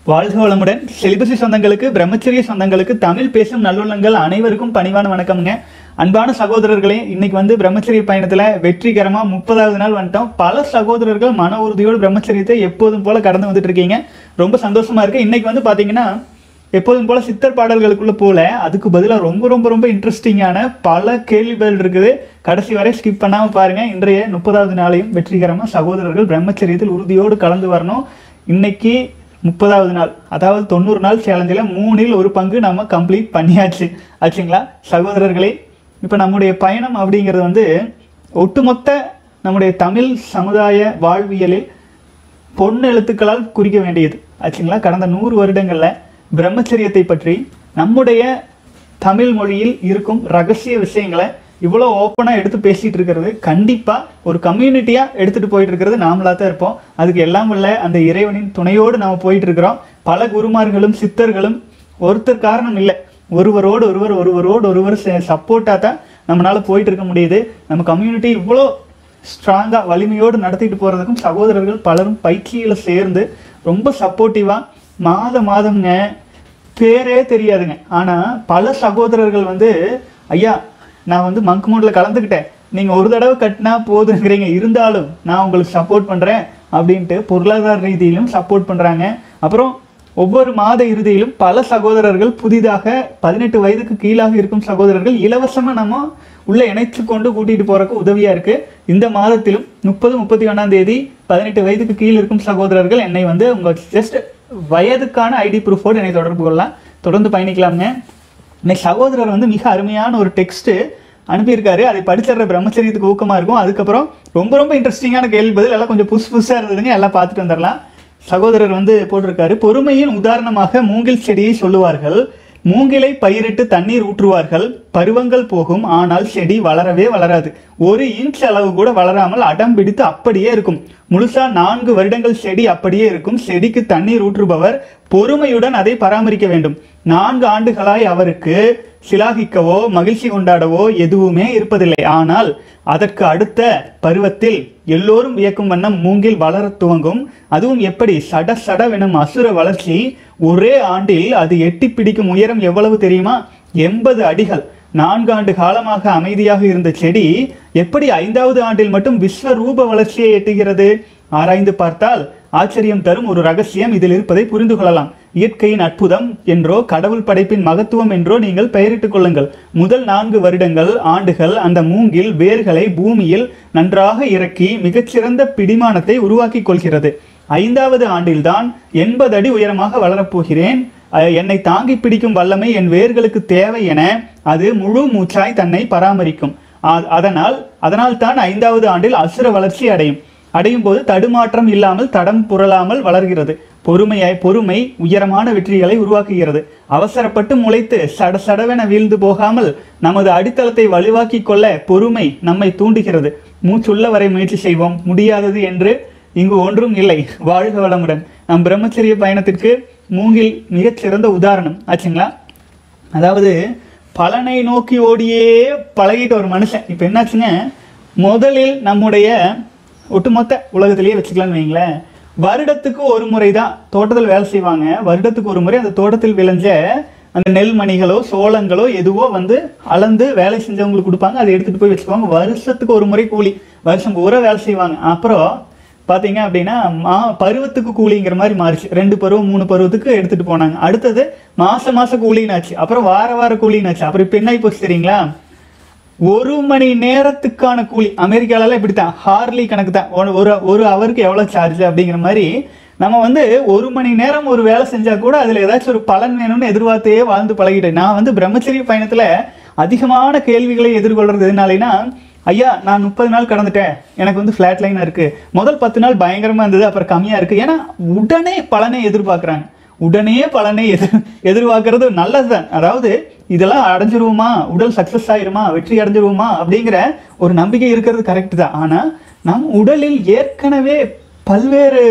வாழ்க வளமுடன் செலிபசி சொந்தங்களுக்கு பிரம்மச்சரிய சொந்தங்களுக்கு தமிழ் பேசும் நல்லுள்ளங்கள் அனைவருக்கும் பணிவான வணக்கம்ங்க அன்பான சகோதரர்களே இன்னைக்கு வந்து பிரம்மச்சரிய பயணத்துல வெற்றிகரமா முப்பதாவது நாள் வந்துட்டோம் பல சகோதரர்கள் மன உறுதியோடு பிரம்மச்சரியத்தை எப்போதும் போல கடந்து வந்துட்டு இருக்கீங்க ரொம்ப சந்தோஷமா இருக்கு இன்னைக்கு வந்து பாத்தீங்கன்னா எப்போதும் போல சித்தர் பாடல்களுக்குள்ள போல அதுக்கு பதிலாக ரொம்ப ரொம்ப ரொம்ப இன்ட்ரெஸ்டிங்கான பல கேள்வி பதில் இருக்குது கடைசி வரை ஸ்கிப் பண்ணாம பாருங்க இன்றைய முப்பதாவது நாளையும் வெற்றிகரமா சகோதரர்கள் பிரம்மச்சரியத்தில் உறுதியோடு கலந்து வரணும் இன்னைக்கு முப்பதாவது நாள் அதாவது தொண்ணூறு நாள் சேலஞ்சில் மூணில் ஒரு பங்கு நம்ம கம்ப்ளீட் பண்ணியாச்சு ஆச்சுங்களா சகோதரர்களே இப்போ நம்முடைய பயணம் அப்படிங்கிறது வந்து ஒட்டுமொத்த நம்முடைய தமிழ் சமுதாய வாழ்வியலில் பொன் எழுத்துக்களால் குறிக்க வேண்டியது ஆச்சுங்களா கடந்த நூறு வருடங்கள்ல பிரம்மச்சரியத்தை பற்றி நம்முடைய தமிழ் மொழியில் இருக்கும் ரகசிய விஷயங்களை இவ்வளோ ஓப்பனாக எடுத்து பேசிட்டு இருக்கிறது கண்டிப்பாக ஒரு கம்யூனிட்டியாக எடுத்துகிட்டு போயிட்டு இருக்கிறது நாமளாக தான் இருப்போம் அதுக்கு எல்லாம் உள்ள அந்த இறைவனின் துணையோடு நாம் போயிட்டு இருக்கிறோம் பல குருமார்களும் சித்தர்களும் ஒருத்தர் காரணம் இல்லை ஒருவரோடு ஒருவர் ஒருவரோடு ஒருவர் சப்போர்ட்டாக தான் நம்மளால போயிட்டு இருக்க முடியுது நம்ம கம்யூனிட்டி இவ்வளோ ஸ்ட்ராங்காக வலிமையோடு நடத்திட்டு போகிறதுக்கும் சகோதரர்கள் பலரும் பயிற்சியில் சேர்ந்து ரொம்ப சப்போர்ட்டிவாக மாத மாதம்ங்க பேரே தெரியாதுங்க ஆனால் பல சகோதரர்கள் வந்து ஐயா நான் வந்து மங்க் மோடில் கலந்துக்கிட்டேன் நீங்கள் ஒரு தடவை கட்டினா போதுங்கிறீங்க இருந்தாலும் நான் உங்களுக்கு சப்போர்ட் பண்ணுறேன் அப்படின்ட்டு பொருளாதார ரீதியிலும் சப்போர்ட் பண்ணுறாங்க அப்புறம் ஒவ்வொரு மாத இறுதியிலும் பல சகோதரர்கள் புதிதாக பதினெட்டு வயதுக்கு கீழாக இருக்கும் சகோதரர்கள் இலவசமாக நம்ம உள்ள இணைத்து கொண்டு கூட்டிகிட்டு போறதுக்கு உதவியா இருக்கு இந்த மாதத்திலும் முப்பது முப்பத்தி ஒன்றாம் தேதி பதினெட்டு வயதுக்கு கீழ் இருக்கும் சகோதரர்கள் என்னை வந்து உங்க ஜஸ்ட் வயதுக்கான ஐடி ப்ரூஃபோடு என்னை தொடர்பு கொள்ளலாம் தொடர்ந்து பயணிக்கலாம்ங்க இன்னைக்கு சகோதரர் வந்து மிக அருமையான ஒரு டெக்ஸ்ட் அனுப்பியிருக்காரு அதை படிச்சிடுற பிரம்மச்சரியத்துக்கு ஊக்கமா இருக்கும் அதுக்கப்புறம் ரொம்ப ரொம்ப இன்ட்ரெஸ்டிங்கான கேள்வி பதில் எல்லாம் கொஞ்சம் புதுசு புதுசா இருந்ததுங்க எல்லாம் பார்த்துட்டு வந்துடலாம் சகோதரர் வந்து போட்டிருக்காரு பொறுமையின் உதாரணமாக மூங்கில் செடியை சொல்லுவார்கள் மூங்கிலை பயிரிட்டு தண்ணீர் ஊற்றுவார்கள் பருவங்கள் போகும் ஆனால் செடி வளரவே வளராது ஒரு இன்ச் அளவு கூட வளராமல் அடம் பிடித்து அப்படியே இருக்கும் முழுசா நான்கு வருடங்கள் செடி அப்படியே இருக்கும் செடிக்கு தண்ணீர் ஊற்றுபவர் பொறுமையுடன் அதை பராமரிக்க வேண்டும் நான்கு ஆண்டுகளாய் அவருக்கு சிலாகிக்கவோ மகிழ்ச்சி கொண்டாடவோ எதுவுமே இருப்பதில்லை ஆனால் அதற்கு அடுத்த பருவத்தில் எல்லோரும் வியக்கும் வண்ணம் மூங்கில் வளரத் துவங்கும் அதுவும் எப்படி சட சடவெனும் அசுர வளர்ச்சி ஒரே ஆண்டில் அது எட்டி பிடிக்கும் உயரம் எவ்வளவு தெரியுமா எண்பது அடிகள் நான்காண்டு காலமாக அமைதியாக இருந்த செடி எப்படி ஐந்தாவது ஆண்டில் மட்டும் விஸ்வரூப வளர்ச்சியை எட்டுகிறது ஆராய்ந்து பார்த்தால் ஆச்சரியம் தரும் ஒரு ரகசியம் இதில் இருப்பதை புரிந்து கொள்ளலாம் இயற்கையின் அற்புதம் என்றோ கடவுள் படைப்பின் மகத்துவம் என்றோ நீங்கள் பெயரிட்டுக் கொள்ளுங்கள் முதல் நான்கு வருடங்கள் ஆண்டுகள் அந்த மூங்கில் வேர்களை பூமியில் நன்றாக இறக்கி மிகச்சிறந்த பிடிமானத்தை உருவாக்கி கொள்கிறது ஐந்தாவது ஆண்டில்தான் எண்பது அடி உயரமாக வளரப்போகிறேன் அஹ், என்னை தாங்கி பிடிக்கும் வல்லமை என் வேர்களுக்கு தேவை என அது முழு மூச்சாய் தன்னை பராமரிக்கும் ஆ- அதனால் அதனால் தான் ஐந்தாவது ஆண்டில் அசுர வளர்ச்சி அடையும் அடையும் போது தடுமாற்றம் இல்லாமல் தடம் புரளாமல் வளர்கிறது பொறுமையாய் பொறுமை உயரமான வெற்றிகளை உருவாக்குகிறது அவசரப்பட்டு முளைத்து சட சடவென வீழ்ந்து போகாமல் நமது அடித்தளத்தை வலுவாக்கி கொள்ள பொறுமை நம்மை தூண்டுகிறது மூச்சுள்ள வரை முயற்சி செய்வோம் முடியாதது என்று இங்கு ஒன்றும் இல்லை வாழ்க வளமுடன் நம் பிரம்மச்சரிய பயணத்திற்கு மூங்கில் மிகச்சிறந்த உதாரணம் ஆச்சுங்களா அதாவது பலனை நோக்கி ஓடியே பழகிட்ட ஒரு மனுஷன் இப்போ என்னாச்சுங்க முதலில் நம்முடைய ஒட்டுமொத்த உலகத்திலேயே வச்சுக்கலாம்னு வைங்களேன் வருடத்துக்கு ஒரு முறை தான் தோட்டத்தில் வேலை செய்வாங்க வருடத்துக்கு ஒரு முறை அந்த தோட்டத்தில் விளைஞ்ச அந்த நெல் மணிகளோ சோளங்களோ எதுவோ வந்து அளந்து வேலை செஞ்சவங்களுக்கு கொடுப்பாங்க அதை எடுத்துட்டு போய் வச்சுக்குவாங்க வருஷத்துக்கு ஒரு முறை கூலி வருஷம் பூரா வேலை செய்வாங்க அப்புறம் பாத்தீங்க அப்படின்னா மா பருவத்துக்கு கூலிங்கிற மாதிரி மாறிச்சு ரெண்டு பருவம் மூணு பருவத்துக்கு எடுத்துட்டு போனாங்க அடுத்தது மாச மாச கூலினாச்சு அப்புறம் வார வார கூலினாச்சு அப்புறம் இப்ப என்ன ஆகி போச்சு தெரியுங்களா ஒரு மணி நேரத்துக்கான கூலி அமெரிக்காலலாம் இப்படித்தான் ஹார்லி கணக்கு தான் ஒரு- ஒரு ஒரு அவருக்கு எவ்வளோ சார்ஜ் அப்படிங்கிற மாதிரி நம்ம வந்து ஒரு மணி நேரம் ஒரு வேலை செஞ்சா கூட அதுல ஏதாச்சும் ஒரு பலன் வேணும்னு எதிர்பார்த்தே வாழ்ந்து பழகிட்டேன் நான் வந்து பிரம்மச்சரிய பயணத்துல அதிகமான கேள்விகளை எதிர்கொள்றது எதுனாலனா ஐயா நான் முப்பது நாள் கடந்துட்டேன் எனக்கு வந்து ஃபிளாட் லைனா இருக்கு முதல் பத்து நாள் பயங்கரமா இருந்தது அப்புறம் கம்மியா இருக்கு ஏன்னா உடனே பலனை எதிர்பார்க்கறாங்க உடனே பலனை எதிர் எதிர்பார்க்கறது நல்லதுதான் அதாவது இதெல்லாம் அடைஞ்சிருவோமா உடல் சக்சஸ் ஆயிருமா வெற்றி அடைஞ்சிருவோமா அப்படிங்கிற ஒரு நம்பிக்கை இருக்கிறது கரெக்ட் தான் ஆனா நம் உடலில் ஏற்கனவே பல்வேறு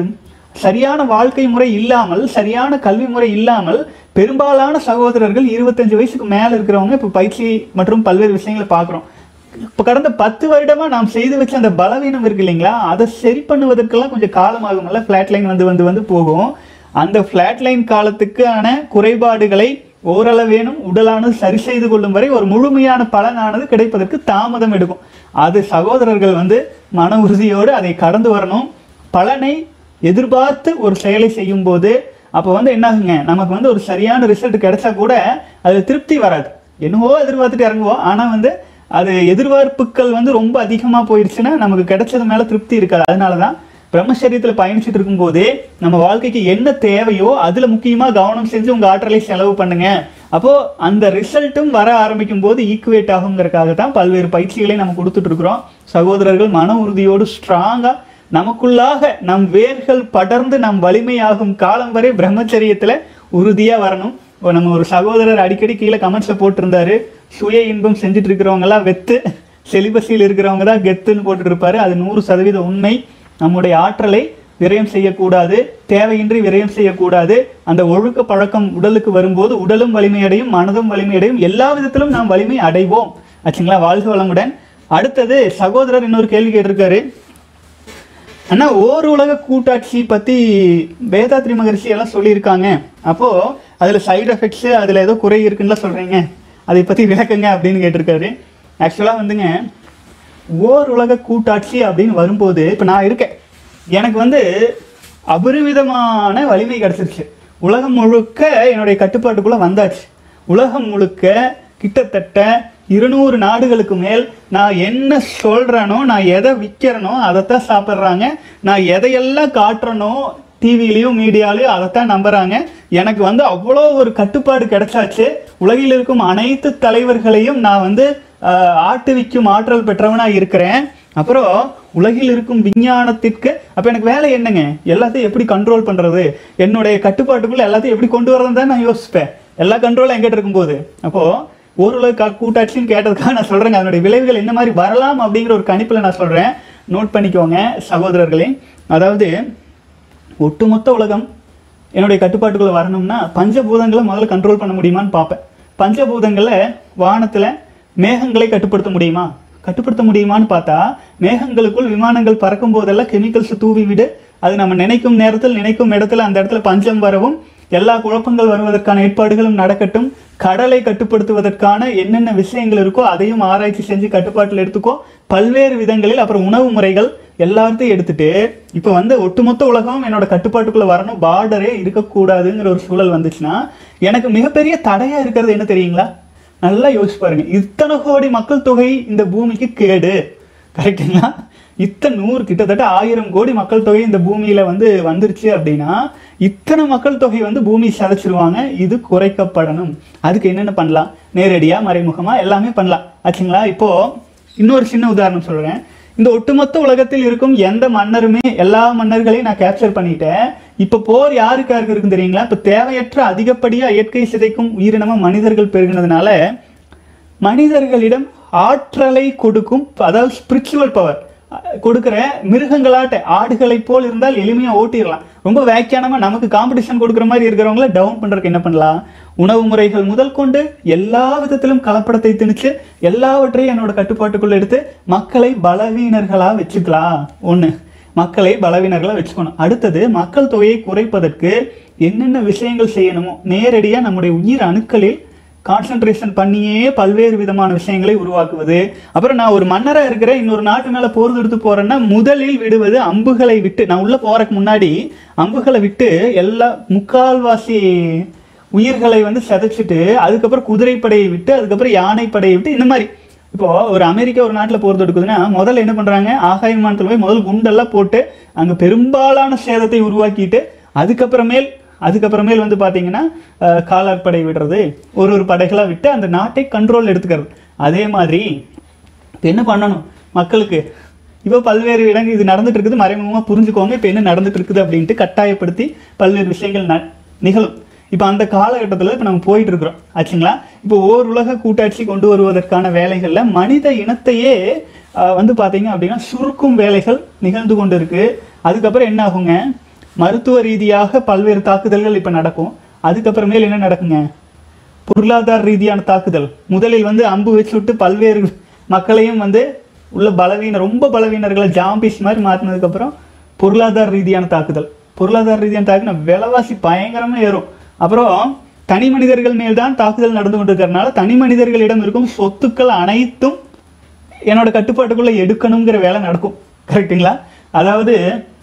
சரியான வாழ்க்கை முறை இல்லாமல் சரியான கல்வி முறை இல்லாமல் பெரும்பாலான சகோதரர்கள் இருபத்தஞ்சு வயசுக்கு மேல இருக்கிறவங்க இப்போ பயிற்சி மற்றும் பல்வேறு விஷயங்களை பார்க்குறோம் இப்போ கடந்த பத்து வருடமா நாம் செய்து வச்ச அந்த பலவீனம் இருக்கு இல்லைங்களா அதை சரி பண்ணுவதற்கெல்லாம் கொஞ்சம் காலம் ஆகும்ல ஃபிளாட் லைன் வந்து வந்து வந்து போகும் அந்த ஃபிளாட் லைன் காலத்துக்கான குறைபாடுகளை ஓரளவேனும் உடலானது சரி செய்து கொள்ளும் வரை ஒரு முழுமையான பலனானது கிடைப்பதற்கு தாமதம் எடுக்கும் அது சகோதரர்கள் வந்து மன உறுதியோடு அதை கடந்து வரணும் பலனை எதிர்பார்த்து ஒரு செயலை செய்யும் போது அப்போ வந்து என்னாகுங்க நமக்கு வந்து ஒரு சரியான ரிசல்ட் கிடைச்சா கூட அது திருப்தி வராது என்னவோ எதிர்பார்த்துட்டு இறங்குவோம் ஆனால் வந்து அது எதிர்பார்ப்புகள் வந்து ரொம்ப அதிகமாக போயிடுச்சுன்னா நமக்கு கிடைச்சது மேலே திருப்தி இருக்காது அதனால தான் பிரம்மச்சரியத்தில் பயணிச்சுட்டு இருக்கும்போதே நம்ம வாழ்க்கைக்கு என்ன தேவையோ அதில் முக்கியமாக கவனம் செஞ்சு உங்கள் ஆற்றலை செலவு பண்ணுங்க அப்போ அந்த ரிசல்ட்டும் வர ஆரம்பிக்கும் போது ஈக்குவேட் ஆகுங்கிறதுக்காக தான் பல்வேறு பயிற்சிகளை நம்ம கொடுத்துட்டு இருக்கிறோம் சகோதரர்கள் மன உறுதியோடு ஸ்ட்ராங்காக நமக்குள்ளாக நம் வேர்கள் படர்ந்து நம் வலிமையாகும் காலம் வரை பிரம்மச்சரியத்தில் உறுதியாக வரணும் இப்போ நம்ம ஒரு சகோதரர் அடிக்கடி கீழே கமெண்ட்ஸில் போட்டிருந்தாரு சுய இன்பம் செஞ்சுட்டு இருக்கிறவங்கலாம் வெத்து செலிபஸில் இருக்கிறவங்க தான் கெத்துன்னு போட்டுட்டு இருப்பாரு அது நூறு சதவீத உண்மை நம்முடைய ஆற்றலை விரயம் செய்யக்கூடாது தேவையின்றி விரயம் செய்யக்கூடாது அந்த ஒழுக்க பழக்கம் உடலுக்கு வரும்போது உடலும் வலிமையடையும் மனதும் வலிமையடையும் எல்லா விதத்திலும் நாம் வலிமை அடைவோம் ஆச்சுங்களா வாழ்க வளமுடன் அடுத்தது சகோதரர் இன்னொரு கேள்வி கேட்டிருக்காரு அண்ணா ஓர் உலக கூட்டாட்சி பத்தி வேதாத்ரி மகரிஷி எல்லாம் சொல்லியிருக்காங்க அப்போ அதுல சைடு எஃபெக்ட்ஸ் அதுல ஏதோ குறை இருக்குன்னு சொல்றீங்க அதை பத்தி விளக்குங்க அப்படின்னு கேட்டிருக்காரு ஆக்சுவலா வந்துங்க ஓர் உலக கூட்டாட்சி அப்படின்னு வரும்போது இப்போ நான் இருக்கேன் எனக்கு வந்து அபரிமிதமான வலிமை கிடைச்சிருச்சு உலகம் முழுக்க என்னுடைய கட்டுப்பாட்டுக்குள்ள வந்தாச்சு உலகம் முழுக்க கிட்டத்தட்ட இருநூறு நாடுகளுக்கு மேல் நான் என்ன சொல்றேனோ நான் எதை விற்கிறேனோ அதைத்தான் சாப்பிட்றாங்க நான் எதையெல்லாம் காட்டுறனோ டிவிலையும் மீடியாலையும் அதைத்தான் நம்புறாங்க எனக்கு வந்து அவ்வளோ ஒரு கட்டுப்பாடு கிடைச்சாச்சு உலகில் இருக்கும் அனைத்து தலைவர்களையும் நான் வந்து ஆஹ், ஆட்டுவிக்கும் ஆற்றல் பெற்றவனா இருக்கிறேன் அப்புறம் உலகில் இருக்கும் விஞ்ஞானத்திற்கு அப்போ எனக்கு வேலை என்னங்க எல்லாத்தையும் எப்படி கண்ட்ரோல் பண்ணுறது என்னுடைய கட்டுப்பாட்டுக்குள்ள எல்லாத்தையும் எப்படி கொண்டு வரதுன்னு தான் நான் யோசிப்பேன் எல்லா கண்ட்ரோலும் எங்கிட்ட இருக்கும்போது அப்போது ஓரளவு க கூட்டாட்சின்னு கேட்டதுக்காக நான் சொல்கிறேங்க அதனுடைய விளைவுகள் என்ன மாதிரி வரலாம் அப்படிங்கிற ஒரு கணிப்பில் நான் சொல்கிறேன் நோட் பண்ணிக்கோங்க சகோதரர்களே அதாவது ஒட்டுமொத்த உலகம் என்னுடைய கட்டுப்பாட்டுக்குள்ள வரணும்னா பஞ்சபூதங்களை முதல்ல கண்ட்ரோல் பண்ண முடியுமான்னு பார்ப்பேன் பஞ்சபூதங்களை வானத்தில் மேகங்களை கட்டுப்படுத்த முடியுமா கட்டுப்படுத்த முடியுமான்னு பார்த்தா மேகங்களுக்குள் விமானங்கள் பறக்கும் போதெல்லாம் கெமிக்கல்ஸ் தூவி விடு அது நம்ம நினைக்கும் நேரத்தில் நினைக்கும் இடத்துல அந்த இடத்துல பஞ்சம் வரவும் எல்லா குழப்பங்கள் வருவதற்கான ஏற்பாடுகளும் நடக்கட்டும் கடலை கட்டுப்படுத்துவதற்கான என்னென்ன விஷயங்கள் இருக்கோ அதையும் ஆராய்ச்சி செஞ்சு கட்டுப்பாட்டில் எடுத்துக்கோ பல்வேறு விதங்களில் அப்புறம் உணவு முறைகள் எல்லாத்தையும் எடுத்துட்டு இப்போ வந்து ஒட்டுமொத்த உலகம் என்னோட கட்டுப்பாட்டுக்குள்ள வரணும் பார்டரே இருக்கக்கூடாதுங்கிற ஒரு சூழல் வந்துச்சுன்னா எனக்கு மிகப்பெரிய தடையா இருக்கிறது என்ன தெரியுங்களா நல்லா யோசிச்சு பாருங்க இத்தனை கோடி மக்கள் தொகை இந்த பூமிக்கு கேடு கரெக்டுங்களா இத்தனை நூறு கிட்டத்தட்ட ஆயிரம் கோடி மக்கள் தொகை இந்த பூமியில வந்து வந்துருச்சு அப்படின்னா இத்தனை மக்கள் தொகை வந்து பூமி சதைச்சிருவாங்க இது குறைக்கப்படணும் அதுக்கு என்னென்ன பண்ணலாம் நேரடியா மறைமுகமா எல்லாமே பண்ணலாம் ஆச்சுங்களா இப்போ இன்னொரு சின்ன உதாரணம் சொல்றேன் இந்த ஒட்டுமொத்த உலகத்தில் இருக்கும் எந்த மன்னருமே எல்லா மன்னர்களையும் நான் கேப்சர் பண்ணிட்டேன் இப்ப போர் யாருக்காருக்கு இருக்குன்னு தெரியுங்களா இப்ப தேவையற்ற அதிகப்படியா இயற்கை சிதைக்கும் உயிரினமா மனிதர்கள் பெருகினதுனால மனிதர்களிடம் ஆற்றலை கொடுக்கும் அதாவது ஸ்பிரிச்சுவல் பவர் கொடுக்கிற மிருகங்களாட்ட ஆடுகளை போல் இருந்தால் எளிமையா ஓட்டிடலாம் ரொம்ப வியாக்கியானமா நமக்கு காம்படிஷன் கொடுக்குற மாதிரி இருக்கிறவங்கள டவுன் பண்றதுக்கு என்ன பண்ணலாம் உணவு முறைகள் முதல் கொண்டு எல்லா விதத்திலும் கலப்படத்தை திணிச்சு எல்லாவற்றையும் என்னோட கட்டுப்பாட்டுக்குள்ள எடுத்து மக்களை பலவீனர்களா வச்சுக்கலாம் ஒண்ணு மக்களை பலவீனர்களா வச்சுக்கணும் அடுத்தது மக்கள் தொகையை குறைப்பதற்கு என்னென்ன விஷயங்கள் செய்யணுமோ நேரடியா நம்முடைய உயிர் அணுக்களில் கான்சென்ட்ரேஷன் பண்ணியே பல்வேறு விதமான விஷயங்களை உருவாக்குவது அப்புறம் நான் ஒரு மன்னரா இருக்கிறேன் இன்னொரு நாட்டு மேல போர் எடுத்து போறேன்னா முதலில் விடுவது அம்புகளை விட்டு நான் உள்ள போறதுக்கு முன்னாடி அம்புகளை விட்டு எல்லா முக்கால்வாசி உயிர்களை வந்து சிதைச்சிட்டு அதுக்கப்புறம் குதிரைப்படையை விட்டு அதுக்கப்புறம் யானைப்படையை விட்டு இந்த மாதிரி இப்போ ஒரு அமெரிக்கா ஒரு நாட்டில் போர் தொடுக்குதுன்னா முதல்ல என்ன பண்றாங்க ஆகாய விமானத்தில் போய் முதல் குண்டெல்லாம் போட்டு அங்க பெரும்பாலான சேதத்தை உருவாக்கிட்டு அதுக்கப்புறமேல் அதுக்கப்புறமேல் வந்து பார்த்தீங்கன்னா அஹ், காலாட் படை விடுறது ஒரு ஒரு படைகளாக விட்டு அந்த நாட்டை கண்ட்ரோல் எடுத்துக்கிறது அதே மாதிரி இப்போ என்ன பண்ணணும் மக்களுக்கு இப்போ பல்வேறு இடங்கள் இது நடந்துட்டு இருக்குது மறைமுகமாக புரிஞ்சுக்கோங்க இப்போ என்ன நடந்துட்டு இருக்குது அப்படின்ட்டு கட்டாயப்படுத்தி பல்வேறு விஷயங்கள் ந நிகழும் இப்போ அந்த காலகட்டத்தில் இப்போ நம்ம போயிட்டு இருக்கிறோம் ஆச்சுங்களா இப்போ ஓர் உலக கூட்டாட்சி கொண்டு வருவதற்கான வேலைகளில் மனித இனத்தையே ஆஹ், வந்து பார்த்தீங்க அப்படின்னா சுருக்கும் வேலைகள் நிகழ்ந்து கொண்டு இருக்கு அதுக்கப்புறம் என்ன ஆகுங்க மருத்துவ ரீதியாக பல்வேறு தாக்குதல்கள் இப்போ நடக்கும் அதுக்கப்புறமேல் என்ன நடக்குங்க பொருளாதார ரீதியான தாக்குதல் முதலில் வந்து அம்பு வச்சு விட்டு பல்வேறு மக்களையும் வந்து உள்ள பலவீன ரொம்ப பலவீனர்களை ஜாம்பிஸ் மாதிரி மாற்றினதுக்கப்புறம் பொருளாதார ரீதியான தாக்குதல் பொருளாதார ரீதியான தாக்குன விலைவாசி பயங்கரமா ஏறும் அப்புறம் தனி மனிதர்கள் மேல் தான் தாக்குதல் நடந்து கொண்டிருக்கிறதுனால தனி மனிதர்களிடம் இருக்கும் சொத்துக்கள் அனைத்தும் என்னோட கட்டுப்பாட்டுக்குள்ள எடுக்கணுங்கிற வேலை நடக்கும் கரெக்ட்டுங்களா அதாவது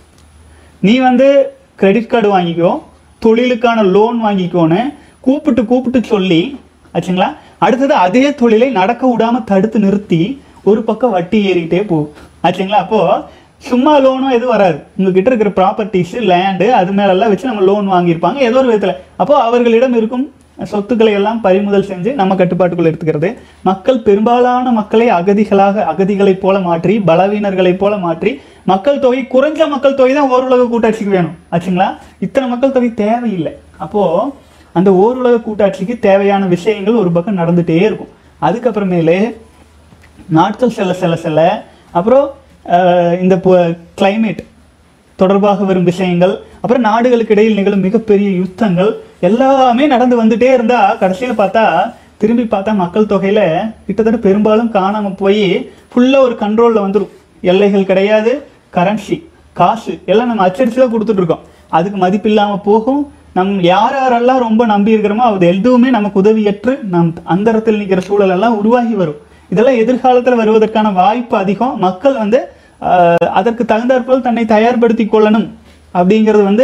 நீ வந்து கிரெடிட் கார்டு வாங்கிக்கோ தொழிலுக்கான லோன் வாங்கிக்கோன்னு கூப்பிட்டு கூப்பிட்டு சொல்லி ஆச்சுங்களா அடுத்தது அதே தொழிலை நடக்க விடாம தடுத்து நிறுத்தி ஒரு பக்கம் வட்டி ஏறிக்கிட்டே போகும் ஆச்சுங்களா அப்போ சும்மா லோனும் எதுவும் வராது உங்ககிட்ட இருக்கிற ப்ராப்பர்ட்டிஸ் லேண்டு அது மேலெல்லாம் வச்சு நம்ம லோன் வாங்கியிருப்பாங்க ஏதோ ஒரு விதத்தில் அப்போ அவர்களிடம் இருக்கும் சொத்துக்களை எல்லாம் பறிமுதல் செஞ்சு நம்ம கட்டுப்பாட்டுக்குள்ள எடுத்துக்கிறது மக்கள் பெரும்பாலான மக்களை அகதிகளாக அகதிகளைப் போல மாற்றி பலவீனர்களைப் போல மாற்றி மக்கள் தொகை குறைஞ்ச மக்கள் தொகை தான் ஓருலக கூட்டாட்சிக்கு வேணும் ஆச்சுங்களா இத்தனை மக்கள் தொகை தேவையில்லை அப்போ அந்த ஓருலக கூட்டாட்சிக்கு தேவையான விஷயங்கள் ஒரு பக்கம் நடந்துட்டே இருக்கும் அதுக்கப்புறமேலே நாட்கள் செல்ல செல்ல செல்ல அப்புறம் அஹ், இந்த கிளைமேட் தொடர்பாக வரும் விஷயங்கள் அப்புறம் நாடுகளுக்கு இடையில் நிகழும் மிகப்பெரிய யுத்தங்கள் எல்லாமே நடந்து வந்துட்டே இருந்தா கடைசியில் பார்த்தா திரும்பி பார்த்தா மக்கள் தொகையில கிட்டத்தட்ட பெரும்பாலும் காணாம போய் ஃபுல்லா ஒரு கண்ட்ரோல்ல வந்துடும் எல்லைகள் கிடையாது கரன்சி காசு எல்லாம் நம்ம அச்சடிச்சு தான் கொடுத்துட்டு இருக்கோம் அதுக்கு மதிப்பு இல்லாம போகும் நம் யார் யாரெல்லாம் ரொம்ப நம்பி இருக்கிறோமோ அது எதுவுமே நமக்கு உதவியற்று நம் அந்தரத்தில் நிற்கிற சூழல் எல்லாம் உருவாகி வரும் இதெல்லாம் எதிர்காலத்தில் வருவதற்கான வாய்ப்பு அதிகம் மக்கள் வந்து ஆஹ், அதற்கு தகுந்தாற்போல் தன்னை தயார்படுத்தி கொள்ளணும் அப்படிங்கிறது வந்து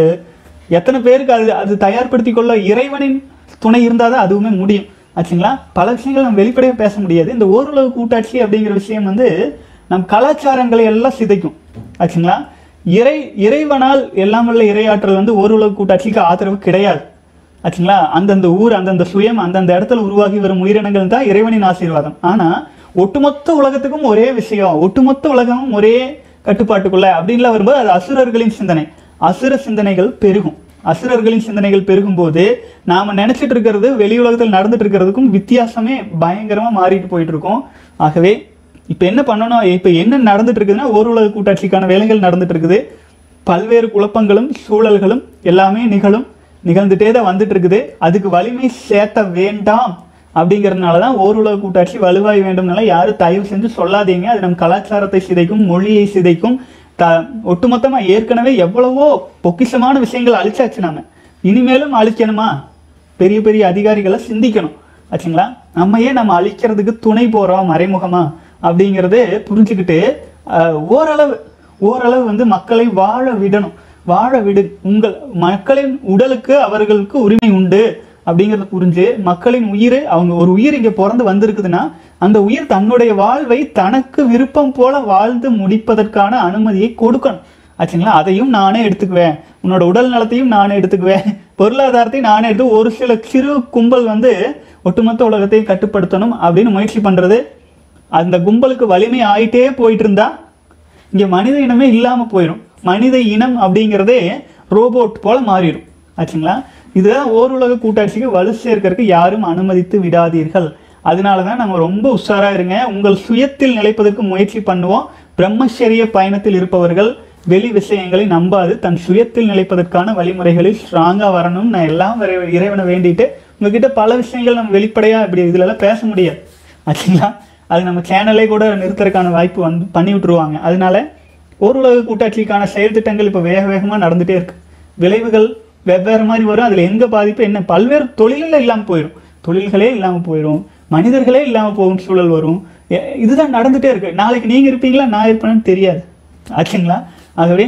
எத்தனை பேருக்கு அது அது தயார்படுத்தி கொள்ள இறைவனின் துணை இருந்தால் தான் அதுவுமே முடியும் ஆச்சுங்களா பல விஷயங்கள் நம்ம வெளிப்படையாக பேச முடியாது இந்த ஓருலக கூட்டாட்சி அப்படிங்கிற விஷயம் வந்து நம் கலாச்சாரங்களை எல்லாம் சிதைக்கும் ஆச்சுங்களா இறை இறைவனால் எல்லாம் வல்ல இறையாற்றல் வந்து ஓருலக கூட்டாட்சிக்கு ஆதரவு கிடையாது ஆச்சுங்களா அந்தந்த ஊர் அந்தந்த சுயம் அந்தந்த இடத்துல உருவாகி வரும் உயிரினங்கள் தான் இறைவனின் ஆசீர்வாதம் ஆனா ஒட்டுமொத்த உலகத்துக்கும் ஒரே விஷயம் ஒட்டுமொத்த உலகமும் ஒரே கட்டுப்பாட்டுக்குள்ள அப்படின்லாம் வரும்போது அது அசுரர்களின் சிந்தனை அசுர சிந்தனைகள் பெருகும் அசுரர்களின் சிந்தனைகள் பெருகும் போது நாம நினைச்சிட்டு இருக்கிறது வெளி உலகத்தில் நடந்துட்டு இருக்கிறதுக்கும் வித்தியாசமே பயங்கரமா மாறிட்டு போயிட்டு இருக்கோம் ஆகவே இப்ப என்ன பண்ணணும் இப்ப என்ன நடந்துட்டு இருக்குதுன்னா ஒரு உலக கூட்டாட்சிக்கான வேலைகள் நடந்துட்டு இருக்குது பல்வேறு குழப்பங்களும் சூழல்களும் எல்லாமே நிகழும் நிகழ்ந்துட்டே தான் வந்துட்டு இருக்குது அதுக்கு வலிமை சேர்த்த வேண்டாம் அப்படிங்கிறதுனால தான் ஓருலக கூட்டாட்சி வலுவாய் வேண்டும்னால யாரும் தயவு செஞ்சு சொல்லாதீங்க அது நம் கலாச்சாரத்தை சிதைக்கும் மொழியை சிதைக்கும் த ஒட்டுமொத்தமா ஏற்கனவே எவ்வளவோ பொக்கிஷமான விஷயங்கள் அழிச்சாச்சு நாம இனிமேலும் அழிக்கணுமா பெரிய பெரிய அதிகாரிகளை சிந்திக்கணும் ஆச்சுங்களா நம்ம ஏன் நம்ம அழிக்கிறதுக்கு துணை போறோம் மறைமுகமா அப்படிங்கிறது புரிஞ்சுக்கிட்டு ஆஹ், ஓரளவு ஓரளவு வந்து மக்களை வாழ விடணும் வாழ விடு உங்கள் மக்களின் உடலுக்கு அவர்களுக்கு உரிமை உண்டு அப்படிங்கறத புரிஞ்சு மக்களின் உயிர் அவங்க ஒரு உயிர் இங்க பிறந்து வந்திருக்குதுன்னா அந்த உயிர் தன்னுடைய வாழ்வை தனக்கு விருப்பம் போல வாழ்ந்து முடிப்பதற்கான அனுமதியை கொடுக்கணும் ஆச்சுங்களா அதையும் நானே எடுத்துக்குவேன் உன்னோட உடல் நலத்தையும் நானே எடுத்துக்குவேன் பொருளாதாரத்தையும் நானே எடுத்து ஒரு சில சிறு கும்பல் வந்து ஒட்டுமொத்த உலகத்தையும் கட்டுப்படுத்தணும் அப்படின்னு முயற்சி பண்றது அந்த கும்பலுக்கு வலிமை ஆயிட்டே போயிட்டு இருந்தா இங்க மனித இனமே இல்லாம போயிடும் மனித இனம் அப்படிங்கிறதே ரோபோட் போல மாறிடும் ஆச்சுங்களா இதுதான் ஓருலக கூட்டாட்சிக்கு வலு சேர்க்கறதுக்கு யாரும் அனுமதித்து விடாதீர்கள் அதனால தான் நம்ம ரொம்ப உஷாரா இருங்க உங்கள் சுயத்தில் நிலைப்பதற்கு முயற்சி பண்ணுவோம் பிரம்மச்சரிய பயணத்தில் இருப்பவர்கள் வெளி விஷயங்களை நம்பாது தன் சுயத்தில் நிலைப்பதற்கான வழிமுறைகளில் ஸ்ட்ராங்கா வரணும் நான் எல்லாம் வரை- இறைவனை வேண்டிட்டு உங்ககிட்ட பல விஷயங்கள் நம்ம வெளிப்படையா இப்படி இதுலலாம் பேச முடியாது ஆச்சுங்களா அது நம்ம சேனலே கூட நிறுத்துறதுக்கான வாய்ப்பு வந்து பண்ணி விட்டுருவாங்க அதனால ஓருலக கூட்டாட்சிக்கான செயல் திட்டங்கள் இப்போ வேக வேகமாக நடந்துட்டே இருக்கு விளைவுகள் வெவ்வேறு மாதிரி வரும் அதில் எங்க பாதிப்பு என்ன பல்வேறு தொழில்கள் இல்லாமல் போயிடும் தொழில்களே இல்லாமல் போயிடும் மனிதர்களே இல்லாமல் போகும் சூழல் வரும் எ- இதுதான் நடந்துட்டே இருக்கு நாளைக்கு நீங்க இருப்பீங்களா நான் இருப்பேன்னு தெரியாது ஆச்சுங்களா ஆகவே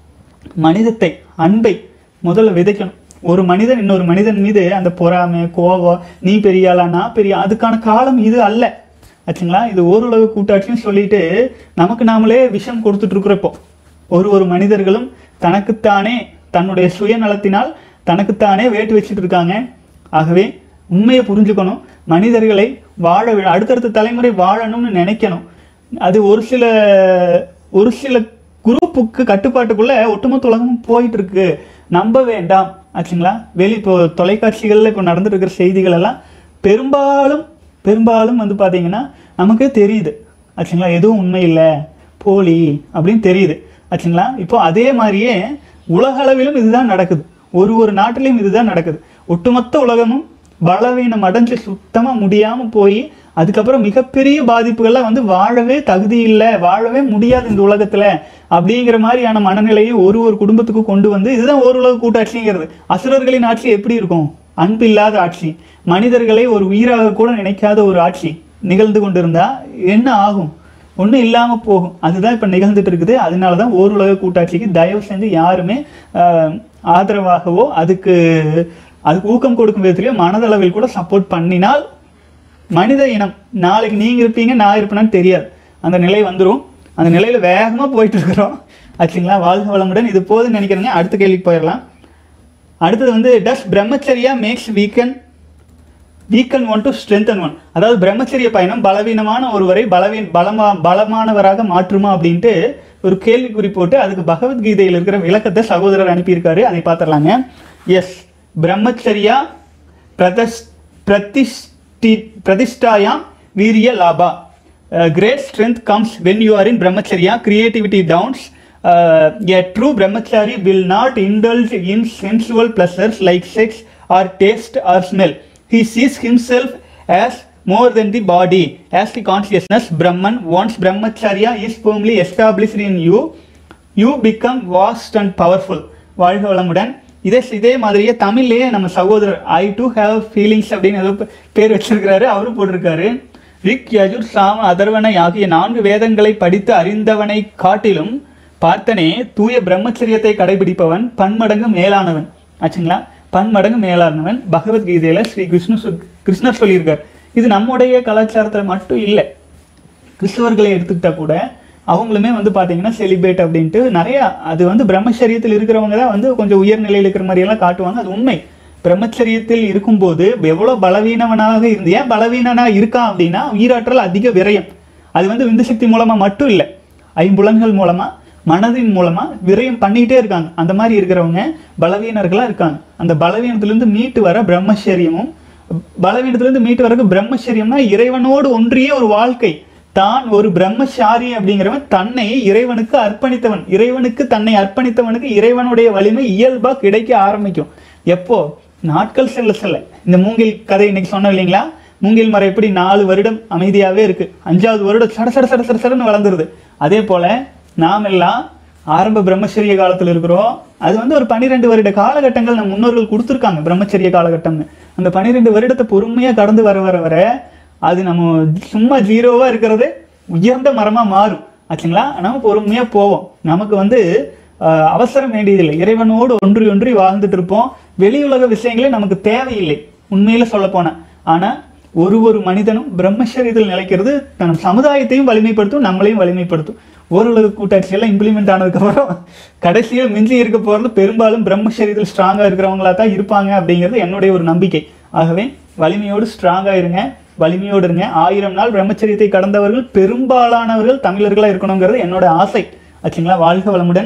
மனிதத்தை அன்பை முதல்ல விதைக்கணும் ஒரு மனிதன் இன்னொரு மனிதன் மீது அந்த பொறாமை கோபம் நீ பெரிய ஆளா நான் பெரிய ஆளா, அதுக்கான காலம் இது அல்ல ஆச்சுங்களா இது ஓருலக கூட்டாட்சின்னு சொல்லிட்டு நமக்கு நாமளே விஷம் கொடுத்துட்டு இருக்கிறோம் இப்போ ஒரு ஒரு மனிதர்களும் தனக்குத்தானே தன்னுடைய சுயநலத்தினால் தனக்குத்தானே வேட்டு வச்சுட்டு இருக்காங்க ஆகவே உண்மையை புரிஞ்சுக்கணும் மனிதர்களை வாழ விட அடுத்தடுத்த தலைமுறை வாழணும்னு நினைக்கணும் அது ஒரு சில ஒரு சில குரூப்புக்கு கட்டுப்பாட்டுக்குள்ள ஒட்டுமொத்த உலகமும் போயிட்டு இருக்கு நம்ப வேண்டாம் ஆச்சுங்களா வெளி இப்போ தொலைக்காட்சிகள்ல இப்போ நடந்துட்டு இருக்கிற செய்திகள் எல்லாம் பெரும்பாலும் பெரும்பாலும் வந்து பாத்தீங்கன்னா நமக்கு தெரியுது ஆச்சுங்களா எதுவும் உண்மை இல்லை போலி அப்படின்னு தெரியுது ஆச்சுங்களா இப்போ அதே மாதிரியே உலக அளவிலும் இதுதான் நடக்குது ஒரு ஒரு நாட்டிலையும் இதுதான் நடக்குது ஒட்டுமொத்த உலகமும் பலவீனம் அடைஞ்சு சுத்தமா முடியாம போய் அதுக்கப்புறம் மிகப்பெரிய பாதிப்புகள்லாம் வந்து வாழவே தகுதி இல்லை வாழவே முடியாது இந்த உலகத்துல அப்படிங்கிற மாதிரியான மனநிலையை ஒரு ஒரு குடும்பத்துக்கு கொண்டு வந்து இதுதான் ஓருலக கூட்டாட்சிங்கிறது அசுரர்களின் ஆட்சி எப்படி இருக்கும் அன்பு இல்லாத ஆட்சி மனிதர்களை ஒரு உயிராக கூட நினைக்காத ஒரு ஆட்சி நிகழ்ந்து கொண்டிருந்தா என்ன ஆகும் ஒன்றும் இல்லாமல் போகும் அதுதான் இப்போ நிகழ்ந்துட்டு இருக்குது அதனால தான் ஓருலக கூட்டாட்சிக்கு தயவு செஞ்சு யாருமே ஆஹ், ஆதரவாகவோ அதுக்கு அதுக்கு ஊக்கம் கொடுக்கும் விதத்திலேயோ மனதளவில் கூட சப்போர்ட் பண்ணினால் மனித இனம் நாளைக்கு நீங்க இருப்பீங்க நான் இருப்பேனான்னு தெரியாது அந்த நிலை வந்துரும் அந்த நிலையில வேகமா போயிட்டு இருக்கிறோம் ஆச்சுங்களா வாழ்க வளமுடன் இது போதும்னு நினைக்கிறேங்க அடுத்த கேள்விக்கு போயிடலாம் அடுத்தது வந்து does brahmacharya makes weaken weaken one to strengthen one அதாவது பிரம்மச்சரிய பயணம் பலவீனமான ஒருவரை பலவீன பலமா பலமானவராக மாற்றுமா அப்படின்ட்டு ஒரு கேள்விக்குறி போட்டு அதுக்கு பகவத்கீதையில் இருக்கிற விளக்கத்தை சகோதரர் அனுப்பியிருக்காரு அதை பார்த்துடலாங்க எஸ் பிரம்மச்சரியா பிரதஸ் பிரதிஷ்டி பிரதிஷ்டாயாம் வீரிய லாபா great strength comes when you are in brahmacharya creativity dawns a true brahmachari will not indulge in sensual pleasures like sex or taste or smell. He sees himself as more than the body, as the consciousness, Brahman. Once brahmacharya is firmly established in you, you become vast and powerful. வாழ்க வளமுடன் இதே இதே மாதிரியே தமிழ்லயே நம்ம சகோதரர் ஐ to have feelings அப்படின்னு ஏதோ பே- பேர் வச்சிருக்கிறாரு அவரும் போட்டிருக்காரு ரிக் யஜுர் சாம அதர்வனை ஆகிய நான்கு வேதங்களை படித்து அறிந்தவனை காட்டிலும் பார்த்தனே தூய பிரம்மச்சரியத்தை கடைபிடிப்பவன் பன்மடங்கு மேலானவன் ஆச்சுங்களா பன்மடங்கு மேலானவன் பகவத்கீதையில ஸ்ரீ கிருஷ்ண சொல்- கிருஷ்ணர் சொல்லியிருக்கார் இது நம்முடைய கலாச்சாரத்துல மட்டும் இல்லை கிறிஸ்தவர்களை எடுத்துக்கிட்டா கூட அவங்களுமே வந்து பார்த்தீங்கன்னா செலிபேட் அப்படின்ட்டு நிறைய அது வந்து பிரம்மச்சரியத்தில் இருக்கிறவங்க தான் வந்து கொஞ்சம் உயர்நிலையில் இருக்கிற மாதிரி எல்லாம் காட்டுவாங்க அது உண்மை பிரம்மச்சரியத்தில் இருக்கும்போது எவ்வளோ பலவீனவனாக இருந்து ஏன் பலவீனனா இருக்கான் அப்படின்னா உயிராற்றல் அதிக விரயம் அது வந்து விந்து சக்தி மூலமா மட்டும் இல்லை ஐம்புலன்கள் மூலமா மனதின் மூலமா விரயம் பண்ணிக்கிட்டே இருக்காங்க அந்த மாதிரி இருக்கிறவங்க பலவீனர்களா இருக்காங்க அந்த பலவீனத்திலிருந்து மீட்டு வர பிரம்மச்சரியமும் பலவீனத்திலிருந்து மீட்டு வரக்கு பிரம்மச்சரியம்னா இறைவனோடு ஒன்றிய ஒரு வாழ்க்கை தான் ஒரு பிரம்மச்சாரி அப்படிங்கிறவன் தன்னை இறைவனுக்கு அர்ப்பணித்தவன் இறைவனுக்கு தன்னை அர்ப்பணித்தவனுக்கு இறைவனுடைய வலிமை இயல்பா கிடைக்க ஆரம்பிக்கும் எப்போ நாட்கள் செல்ல செல்ல இந்த மூங்கில் கதை இன்னைக்கு சொன்னோம் இல்லைங்களா மூங்கில் மரம் எப்படி நாலு வருடம் அமைதியாவே இருக்கு அஞ்சாவது வருடம் சட சட சட சட சடன்னு வளர்ந்துருது அதே போல நாம் எல்லாம் ஆரம்ப பிரம்மச்சரிய காலத்துல இருக்கிறோம் அது வந்து ஒரு பன்னிரெண்டு வருட காலகட்டங்கள் நம்ம முன்னோர்கள் கொடுத்துருக்காங்க பிரம்மச்சரிய காலகட்டம்னு அந்த பன்னிரெண்டு வருடத்தை பொறுமையா கடந்து வர வர வர அது நம்ம சும்மா ஜீரோவா இருக்கிறது உயர்ந்த மரமா மாறும் ஆச்சுங்களா நம்ம பொறுமையா போவோம் நமக்கு வந்து ஆஹ், அவசரம் வேண்டியதில்லை இறைவனோடு ஒன்றி ஒன்றி வாழ்ந்துட்டு இருப்போம் வெளி உலக விஷயங்களே நமக்கு தேவையில்லை உண்மையில சொல்ல போனா ஆனா ஒரு ஒரு மனிதனும் பிரம்மச்சரியத்தில் நிலைக்கிறது தன் சமுதாயத்தையும் வலிமைப்படுத்தும் நம்மளையும் வலிமைப்படுத்தும் ஓரளவு கூட்டாட்சி எல்லாம் இம்ப்ளிமெண்ட் ஆனதுக்கப்புறம் கடைசியில் மிஞ்சி இருக்க போகிறது பெரும்பாலும் பிரம்மச்சரியத்தில் ஸ்ட்ராங்காக இருக்கிறவங்களா தான் இருப்பாங்க அப்படிங்கிறது என்னுடைய ஒரு நம்பிக்கை ஆகவே வலிமையோடு ஸ்ட்ராங்காக இருங்க வலிமையோடு இருங்க ஆயிரம் நாள் பிரம்மச்சரியத்தை கடந்தவர்கள் பெரும்பாலானவர்கள் தமிழர்களாக இருக்கணுங்கிறது என்னோட ஆசை ஆச்சுங்களா வாழ்க வளமுடன்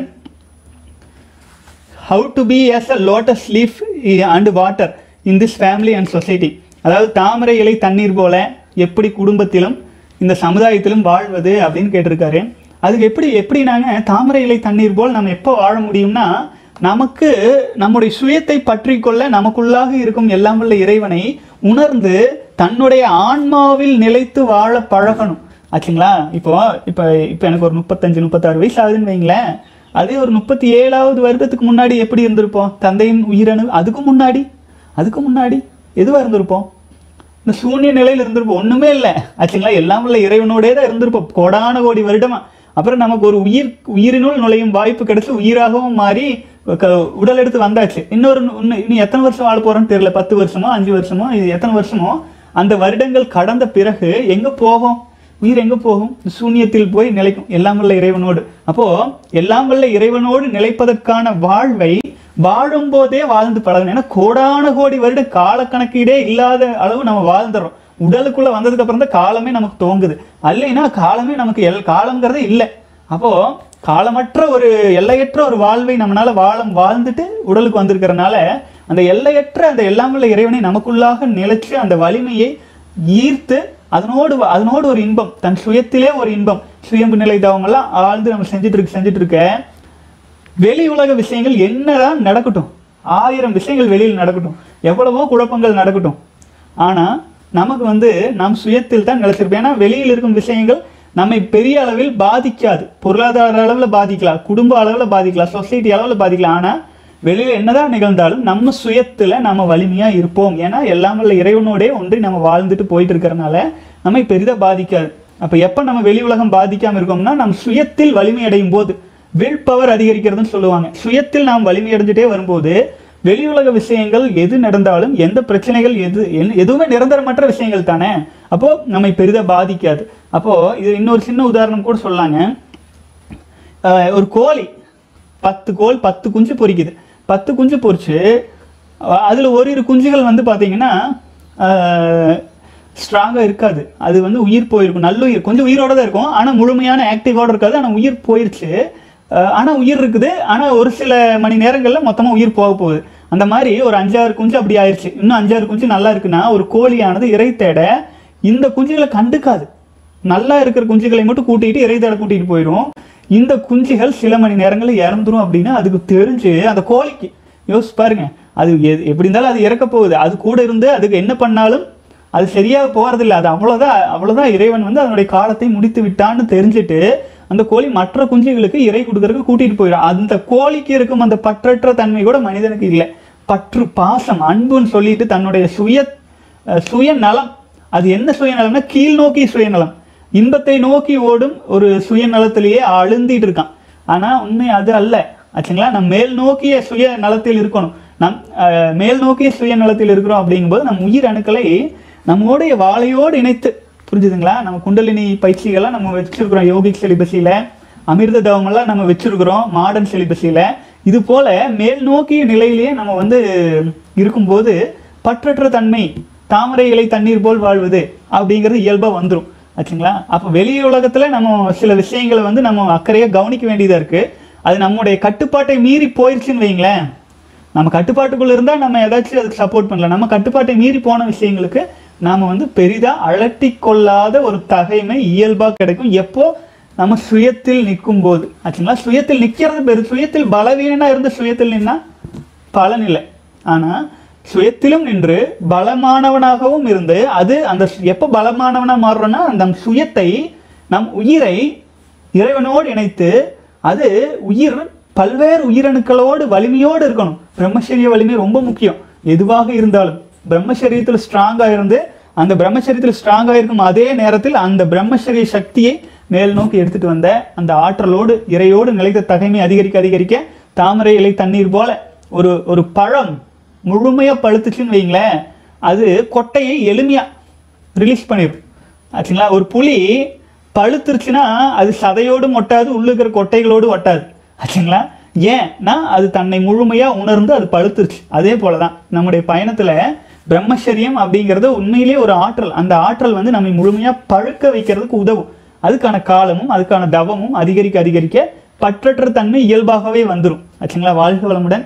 how to be as a lotus leaf and water in this family and society அதாவது தாமரை இலை தண்ணீர் போல எப்படி குடும்பத்திலும் இந்த சமுதாயத்திலும் வாழ்வது அப்படின்னு கேட்டிருக்காரு அதுக்கு எப்படி எப்படி நாங்கள் தாமரை இலை தண்ணீர் போல் நம்ம எப்போ வாழ முடியும்னா நமக்கு நம்முடைய சுயத்தை பற்றி கொள்ள நமக்குள்ளாக இருக்கும் எல்லாம் வல்ல இறைவனை உணர்ந்து தன்னுடைய ஆன்மாவில் நிலைத்து வாழ பழகணும் ஆச்சுங்களா இப்போ இப்போ இப்போ எனக்கு ஒரு முப்பத்தஞ்சு முப்பத்தாறு வயசு ஆகுதுன்னு வைங்களேன் அதே ஒரு முப்பத்தி ஏழாவது வருடத்துக்கு முன்னாடி எப்படி இருந்திருப்போம் தந்தையின் உயிரணு அதுக்கு முன்னாடி அதுக்கு முன்னாடி எதுவாக இருந்திருப்போம் இந்த சூன்ய நிலையில் இருந்திருப்போம் ஒண்ணுமே இல்லை ஆச்சுங்களா எல்லாம் உள்ள இறைவனோடே தான் இருந்திருப்போம் கோடான கோடி வருடமா அப்புறம் நமக்கு ஒரு உயிர் உயிரினுள் நுழையும் வாய்ப்பு கிடைச்சு உயிராகவும் மாறி க- உடல் எடுத்து வந்தாச்சு இன்னொரு இன்னும் இன்னும் எத்தனை வருஷம் வாழ போறோம்னு தெரியல பத்து வருஷமோ அஞ்சு வருஷமோ இது எத்தனை வருஷமோ அந்த வருடங்கள் கடந்த பிறகு எங்க போகும் உயிர் எங்க போகும் சூன்யத்தில் போய் நிலைக்கும் எல்லாம் வல்ல இறைவனோடு அப்போ எல்லாம் வல்ல இறைவனோடு நிலைப்பதற்கான வாழ்வை வாழும் போதே வாழ்ந்து பழகணும் ஏன்னா கோடான கோடி வருட காலக்கணக்கீடே இல்லாத அளவு நம்ம வாழ்ந்துறோம் உடலுக்குள்ள வந்ததுக்கு அப்புறம் தான் காலமே நமக்கு தோங்குது அல்லைன்னா காலமே நமக்கு எல் காலங்கிறதே இல்லை அப்போ காலமற்ற ஒரு எல்லையற்ற ஒரு வாழ்வை நம்மளால வாழ வாழ்ந்துட்டு உடலுக்கு வந்திருக்கிறனால அந்த எல்லையற்ற அந்த எல்லாம் வல்ல இறைவனை நமக்குள்ளாக நிலைச்சு அந்த வலிமையை ஈர்த்து அதனோடு வ- அதனோடு ஒரு இன்பம் தன் சுயத்திலே ஒரு இன்பம் சுயம்பு நிலை தவங்கெல்லாம் ஆழ்ந்து நம்ம செஞ்சுட்டு இருக்க செஞ்சுட்டு இருக்க வெளி உலக விஷயங்கள் என்னதான் நடக்கட்டும் ஆயிரம் விஷயங்கள் வெளியில் நடக்கட்டும் எவ்வளவோ குழப்பங்கள் நடக்கட்டும் ஆனா நமக்கு வந்து நம் சுயத்தில் தான் நிலைச்சிருப்போம் ஏன்னா வெளியில் இருக்கும் விஷயங்கள் நம்மை பெரிய அளவில் பாதிக்காது பொருளாதார அளவில் பாதிக்கலாம் குடும்ப அளவில் பாதிக்கலாம் சொசைட்டி அளவில் பாதிக்கலாம் ஆனால் வெளியில என்னதான் நிகழ்ந்தாலும் நம்ம சுயத்துல நம்ம வலிமையா இருப்போம் ஏன்னா எல்லாம் வல்ல இறைவனோடே ஒன்றி நம்ம வாழ்ந்துட்டு போயிட்டு இருக்கிறனால நம்மை பெரிதா பாதிக்காது அப்ப எப்ப நம்ம வெளி உலகம் பாதிக்காம இருக்கோம்னா நம் சுயத்தில் வலிமை அடையும் போது வில் பவர் அதிகரிக்கிறதுன்னு சொல்லுவாங்க சுயத்தில் நாம் வலிமை அடைஞ்சிட்டே வரும்போது வெளி உலக விஷயங்கள் எது நடந்தாலும் எந்த பிரச்சனைகள் எது என்ன- எதுவுமே நிரந்தரமற்ற விஷயங்கள் தானே அப்போ நம்மை பெரிதா பாதிக்காது அப்போ இது இன்னொரு சின்ன உதாரணம் கூட சொல்லலாங்க அஹ் ஒரு கோழி பத்து கோல் பத்து குஞ்சு பொரிக்குது பத்து குஞ்சு பொரிச்சு அஹ் அதுல ஒரு இரு குஞ்சுகள் வந்து பாத்தீங்கன்னா ஸ்ட்ராங்காக இருக்காது அது வந்து உயிர் போயிருக்கும் நல்ல உயிர் கொஞ்சம் உயிரோட தான் இருக்கும் ஆனால் முழுமையான ஆக்டிவோட இருக்காது ஆனால் உயிர் போயிருச்சு அஹ் ஆனா உயிர் இருக்குது ஆனா ஒரு சில மணி நேரங்கள்ல மொத்தமா உயிர் போக போகுது அந்த மாதிரி ஒரு அஞ்சாறு குஞ்சு அப்படி ஆயிடுச்சு இன்னும் அஞ்சாறு குஞ்சு நல்லா இருக்குன்னா ஒரு கோழியானது இறை தேட இந்த குஞ்சுகளை கண்டுக்காது நல்லா இருக்கிற குஞ்சுகளை மட்டும் கூட்டிட்டு இறை தேட கூட்டிட்டு போயிடும் இந்த குஞ்சுகள் சில மணி நேரங்களில் இறந்துரும் அப்படின்னா அதுக்கு தெரிஞ்சு அந்த கோழிக்கு யோசிச்சு பாருங்க அது எது- எப்படி இருந்தாலும் அது இறக்க போகுது அது கூட இருந்து அதுக்கு என்ன பண்ணாலும் அது சரியாக போறதில்ல அது அவ்வளவுதான் அவ்வளவுதான் இறைவன் வந்து அதனுடைய காலத்தை முடித்து விட்டான்னு தெரிஞ்சுட்டு அந்த கோழி மற்ற குஞ்சுகளுக்கு இறை கொடுக்கறதுக்கு கூட்டிட்டு போயிடும் அந்த கோழிக்கு இருக்கும் அந்த பற்றற்ற தன்மை கூட மனிதனுக்கு இல்லை பற்று பாசம் அன்புன்னு சொல்லிட்டு தன்னுடைய சுய அஹ், சுயநலம் அது என்ன சுயநலம்னா கீழ் நோக்கி சுயநலம் இன்பத்தை நோக்கி ஓடும் ஒரு சுயநலத்திலேயே அழுந்திட்டு இருக்கான் ஆனா உண்மை அது அல்ல ஆச்சுங்களா நம்ம மேல் நோக்கிய சுய நலத்தில் இருக்கணும் நம் அஹ், மேல் நோக்கிய சுயநலத்தில் இருக்கிறோம் அப்படிங்கும்போது நம் உயிர் அணுக்களை நம்மோடைய வாழையோடு இணைத்து புரிஞ்சுதுங்களா நம்ம குண்டலினி பயிற்சிகள்லாம் நம்ம வச்சிருக்கிறோம் யோகிக் சிலிபஸில் அமிர்த தவமெல்லாம் நம்ம வச்சிருக்கிறோம் மாடர்ன் சிலிபஸில் இது போல மேல் நோக்கிய நிலையிலேயே நம்ம வந்து இருக்கும்போது பற்றற்ற தன்மை தாமரை இலை தண்ணீர் போல் வாழ்வது அப்படிங்கிறது இயல்பா வந்துரும் ஆச்சுங்களா அப்போ வெளி உலகத்துல நம்ம சில விஷயங்களை வந்து நம்ம அக்கறையா கவனிக்க வேண்டியதா இருக்கு அது நம்முடைய கட்டுப்பாட்டை மீறி போயிருச்சுன்னு வைங்களேன் நம்ம கட்டுப்பாட்டுக்குள்ள இருந்தா நம்ம ஏதாச்சும் அதுக்கு சப்போர்ட் பண்ணலாம் நம்ம கட்டுப்பாட்டை மீறி போன விஷயங்களுக்கு நாம வந்து பெரிதா அலட்டி கொள்ளாத ஒரு தகைமை இயல்பா கிடைக்கும் எப்போ நம்ம சுயத்தில் நிற்கும் போது ஆச்சுங்களா சுயத்தில் நிக்கிறது பெரு சுயத்தில் பலவீனனா இருந்த சுயத்தில் நின்னா பலன் இல்லை ஆனா சுயத்திலும் நின்று பலமானவனாகவும் இருந்து அது அந்த சு- எப்போ பலமானவனா மாறுறோம்னா அந்த சுயத்தை நம் உயிரை இறைவனோடு இணைத்து அது உயிர் பல்வேறு உயிரணுக்களோடு வலிமையோடு இருக்கணும் பிரம்மச்சரிய வலிமை ரொம்ப முக்கியம் எதுவாக இருந்தாலும் பிரம்மச்சரியத்தில் ஸ்ட்ராங்காக இருந்து அந்த பிரம்மச்சரியத்தில் ஸ்ட்ராங்காக இருக்கும் அதே நேரத்தில் அந்த பிரம்மச்சரிய சக்தியை மேல் நோக்கி எடுத்துட்டு வந்த அந்த ஆற்றலோடு இறையோடு நிலைத்த தகைமை அதிகரிக்க அதிகரிக்க தாமரை இலை தண்ணீர் போல ஒரு ஒரு பழம் முழுமையா பழுத்துச்சுன்னு வைங்களேன் அது கொட்டையை எளிமையா ரிலீஸ் பண்ணிடும் ஆச்சுங்களா ஒரு புலி பழுத்துருச்சுன்னா அது சதையோடும் ஒட்டாது உள்ள இருக்கிற கொட்டைகளோடு ஒட்டாது ஆச்சுங்களா ஏன்னா அது தன்னை முழுமையா உணர்ந்து அது பழுத்துருச்சு அதே போலதான் நம்முடைய பயணத்துல பிரம்மச்சரியம் அப்படிங்கிறது உண்மையிலேயே ஒரு ஆற்றல் அந்த ஆற்றல் வந்து நம்மை முழுமையா பழுக்க வைக்கிறதுக்கு உதவும் அதுக்கான காலமும் அதுக்கான தவமும் அதிகரிக்க அதிகரிக்க பற்றற்ற தன்மை இயல்பாகவே வந்துடும் ஆச்சுங்களா வாழ்க வளமுடன்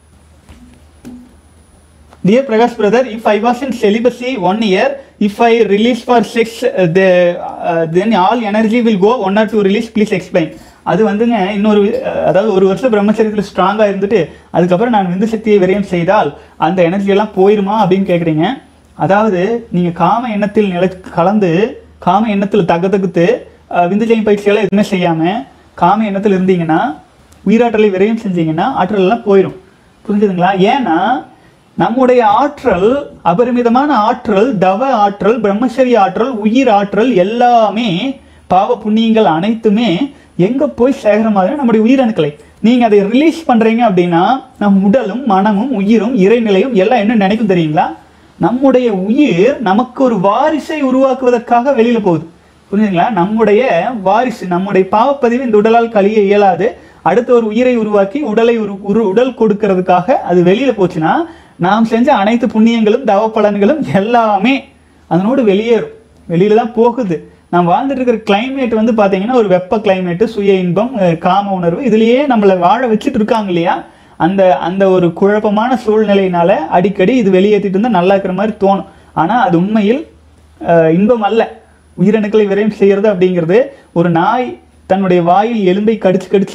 Dear Prakash brother, if I was in celibacy one year, if I release for sex, uh, the, uh, then all energy will go one or two release, please explain. அது வந்துங்க இன்னொரு அஹ், அதாவது ஒரு வருஷம் பிரம்மச்சரியத்தில் ஸ்ட்ராங்காக இருந்துட்டு அதுக்கப்புறம் நான் விந்து சக்தியை விரயம் செய்தால் அந்த எனர்ஜி எல்லாம் போயிருமா அப்படின்னு கேட்குறீங்க அதாவது நீங்கள் காம எண்ணத்தில் நிலை கலந்து காம எண்ணத்தில் தகதகுத்து அஹ், விந்து ஜெயம் பயிற்சியெல்லாம் எதுவுமே செய்யாமல் காம எண்ணத்தில் இருந்தீங்கன்னா உயிராற்றலை விரயம் செஞ்சீங்கன்னா ஆற்றல் எல்லாம் போயிடும் புரிஞ்சுதுங்களா ஏன்னா நம்முடைய ஆற்றல் அபரிமிதமான ஆற்றல் தவ ஆற்றல் பிரம்மச்சரிய ஆற்றல் உயிர் ஆற்றல் எல்லாமே பாவ புண்ணியங்கள் அனைத்துமே எங்க போய் சேகரமாக நம்முடைய உயிரணுக்களை நீங்க அதை ரிலீஸ் பண்றீங்க அப்படின்னா நம் உடலும் மனமும் உயிரும் இறைநிலையும் எல்லாம் என்ன நினைக்கும் தெரியுங்களா நம்முடைய உயிர் நமக்கு ஒரு வாரிசை உருவாக்குவதற்காக வெளியில போகுது புரியுதுங்களா நம்முடைய வாரிசு நம்முடைய பாவப்பதிவு இந்த உடலால் கழிய இயலாது அடுத்த ஒரு உயிரை உருவாக்கி உடலை ஒரு ஒரு உடல் கொடுக்கறதுக்காக அது வெளியில போச்சுன்னா நாம் செஞ்ச அனைத்து புண்ணியங்களும் தவ பலன்களும் எல்லாமே அதனோடு வெளியேறும் வெளியில தான் போகுது நாம் வாழ்ந்துட்டு இருக்கிற climate வந்து பாத்தீங்கன்னா ஒரு வெப்ப climate சுய இன்பம் அஹ் காம உணர்வு இதுலயே நம்மளை வாழ வச்சுட்டு இருக்காங்க இல்லையா அந்த அந்த ஒரு குழப்பமான சூழ்நிலையினால அடிக்கடி இது வெளியேற்றிட்டு இருந்தா நல்லா இருக்கிற மாதிரி தோணும் ஆனா அது உண்மையில் அஹ், இன்பம் அல்ல உயிரணுக்களை விரயம் செய்யறது அப்படிங்கிறது ஒரு நாய் தன்னுடைய வாயில் எலும்பை கடிச்சு கடிச்சு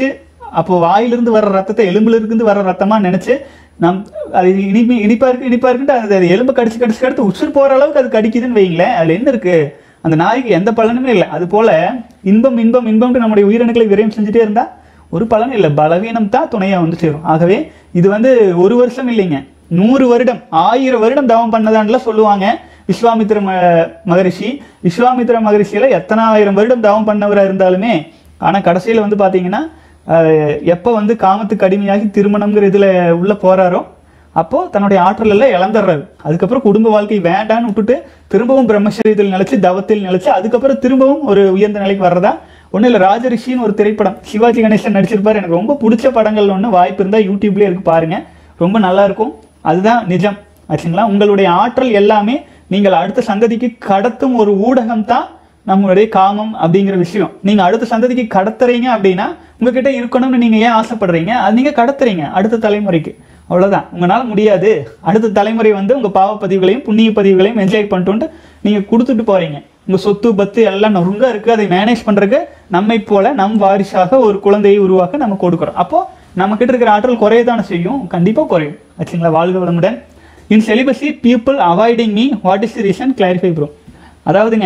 அப்போ வாயிலிருந்து வர ரத்தத்தை எலும்புல இருந்து வர ரத்தமா நினைச்சு நம் அது இனிப்பு இனிப்பா இருக்கு இனிப்பா இருக்குன்ட்டு அது அது எலும்பு கடிச்சு கடிச்சு கடிச்சு உசுர் போற அளவுக்கு அது கடிக்குதுன்னு வைங்களேன் அதுல என்ன இருக்கு அந்த நாய்க்கு எந்த பலனுமே இல்லை அது போல இன்பம் இன்பம் இன்பம்னு நம்முடைய உயிரணுக்களை விரயம் செஞ்சுட்டே இருந்தா ஒரு பலன் இல்லை பலவீனம் தான் துணையா வந்து சேரும் ஆகவே இது வந்து ஒரு வருஷம் இல்லைங்க நூறு வருடம் ஆயிரம் வருடம் தவம் பண்ணதான்லாம் சொல்லுவாங்க விஸ்வாமித்திர ம- மகரிஷி விஸ்வாமித்திர மகரிஷியில எத்தனை ஆயிரம் வருடம் தவம் பண்ணவரா இருந்தாலுமே ஆனா கடைசியில வந்து பாத்தீங்கன்னா அஹ், எப்ப வந்து காமத்துக்கு அடிமையாகி திருமணம்ங்கிற இதுல உள்ள போறாரோ அப்போ தன்னுடைய ஆற்றல் எல்லாம் இழந்துடுறாரு அதுக்கப்புறம் குடும்ப வாழ்க்கை வேண்டான்னு விட்டுட்டு திரும்பவும் பிரம்மச்சரியத்தில் நிலைச்சு தவத்தில் நிலைச்சு அதுக்கப்புறம் திரும்பவும் ஒரு உயர்ந்த நிலைக்கு வர்றதா ஒன்றும் இல்லை ராஜரிஷின்னு ஒரு திரைப்படம் சிவாஜி கணேசன் நடிச்சிருப்பாரு எனக்கு ரொம்ப பிடிச்ச படங்கள் ஒன்று வாய்ப்பு இருந்தால் யூடியூப்லேயே இருக்கு பாருங்க ரொம்ப நல்லா இருக்கும் அதுதான் நிஜம் ஆச்சுங்களா உங்களுடைய ஆற்றல் எல்லாமே நீங்கள் அடுத்த சந்ததிக்கு கடத்தும் ஒரு ஊடகம் தான் நம்மளுடைய காமம் அப்படிங்கிற விஷயம் நீங்க அடுத்த சந்ததிக்கு கடத்துறீங்க அப்படின்னா உங்ககிட்ட இருக்கணும்னு நீங்க ஏன் ஆசைப்படுறீங்க அது நீங்க கடத்துறீங்க அடுத்த தலைமுறைக்கு அவ்வளவுதான் உங்களால முடியாது அடுத்த தலைமுறை வந்து உங்க பாவ பதிவுகளையும் புண்ணிய பதிவுகளையும் என்ஜாய் பண்ணிட்டு நீங்க கொடுத்துட்டு போறீங்க உங்க சொத்து பத்து எல்லாம் நொறுங்க இருக்கு அதை மேனேஜ் பண்றதுக்கு நம்மை போல நம் வாரிசாக ஒரு குழந்தையை உருவாக்க நம்ம கொடுக்குறோம் அப்போ நம்ம கிட்ட இருக்கிற ஆற்றல் குறையதானே செய்யும் கண்டிப்பா குறையும் ஆச்சுங்களா வாழ்க வளமுடன் in celibacy people avoiding me what is the reason clarify bro அதாவதுங்க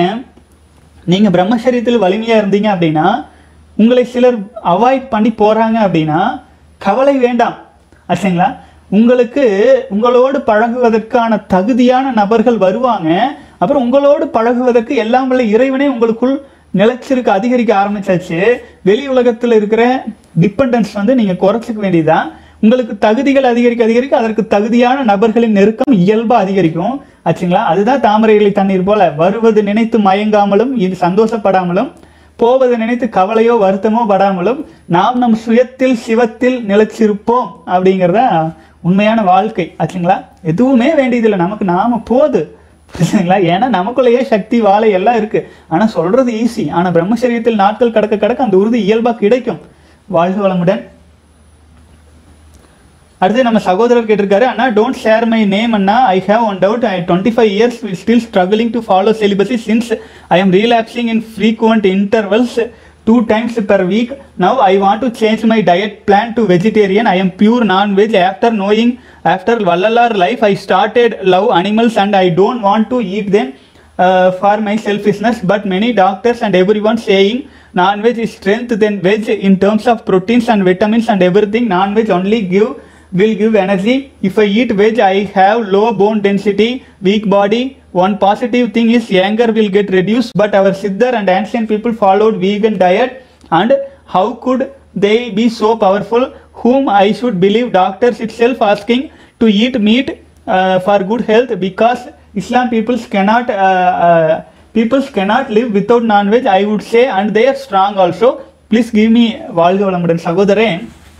நீங்க பிரம்மச்சரியத்தில் வலிமையா இருந்தீங்க அப்படின்னா உங்களை சிலர் அவாய்ட் பண்ணி போறாங்க அப்படின்னா கவலை வேண்டாம் ஆச்சுங்களா உங்களுக்கு உங்களோடு பழகுவதற்கான தகுதியான நபர்கள் வருவாங்க அப்புறம் உங்களோடு பழகுவதற்கு எல்லாம் வல்ல இறைவனே உங்களுக்குள் நிலைச்சிருக்க அதிகரிக்க ஆரம்பிச்சாச்சு வெளி உலகத்தில் இருக்கிற டிபெண்டன்ஸ் வந்து நீங்க குறைச்சிக்க வேண்டியதுதான் உங்களுக்கு தகுதிகள் அதிகரிக்க அதிகரிக்க அதற்கு தகுதியான நபர்களின் நெருக்கம் இயல்பா அதிகரிக்கும் ஆச்சுங்களா அதுதான் தாமரை இலை தண்ணீர் போல வருவது நினைத்து மயங்காமலும் இது சந்தோஷப்படாமலும் போவதை நினைத்து கவலையோ வருத்தமோ படாமலும் நாம் நம் சுயத்தில் சிவத்தில் நிலைச்சிருப்போம் அப்படிங்கிறத உண்மையான வாழ்க்கை ஆச்சுங்களா எதுவுமே வேண்டியதில்லை நமக்கு நாம போது புரியுதுங்களா ஏன்னா நமக்குள்ளேயே சக்தி வாழை எல்லாம் இருக்கு ஆனா சொல்றது ஈஸி ஆனா பிரம்மச்சரியத்தில் நாட்கள் கடக்க கடக்க அந்த உறுதி இயல்பா கிடைக்கும் வாழ்க வளமுடன் அடுத்து நம்ம சகோதரர் கேட்டிருக்காரு அண்ணா டோன்ட் ஷேர் மை நேம் அண்ணா I have one doubt I twenty five years still struggling to follow celibacy since I am relaxing in frequent intervals two times per week now i want to change my diet plan to vegetarian i am pure non-veg after knowing after vallalar life i started love animals and i don't want to eat them uh, for my selfishness but many doctors and everyone saying non-veg is strength then veg in terms of proteins and vitamins and everything non-veg only give will give energy if i eat veg i have low bone density weak body one positive thing is anger will get reduced but our siddhar and ancient people followed vegan diet and how could they be so powerful whom i should believe doctors itself asking to eat meat uh, for good health because islam peoples cannot uh, uh, peoples cannot live without non-veg i would say and they are strong also please give me வாழ்க வளமுடன் சகோதரன்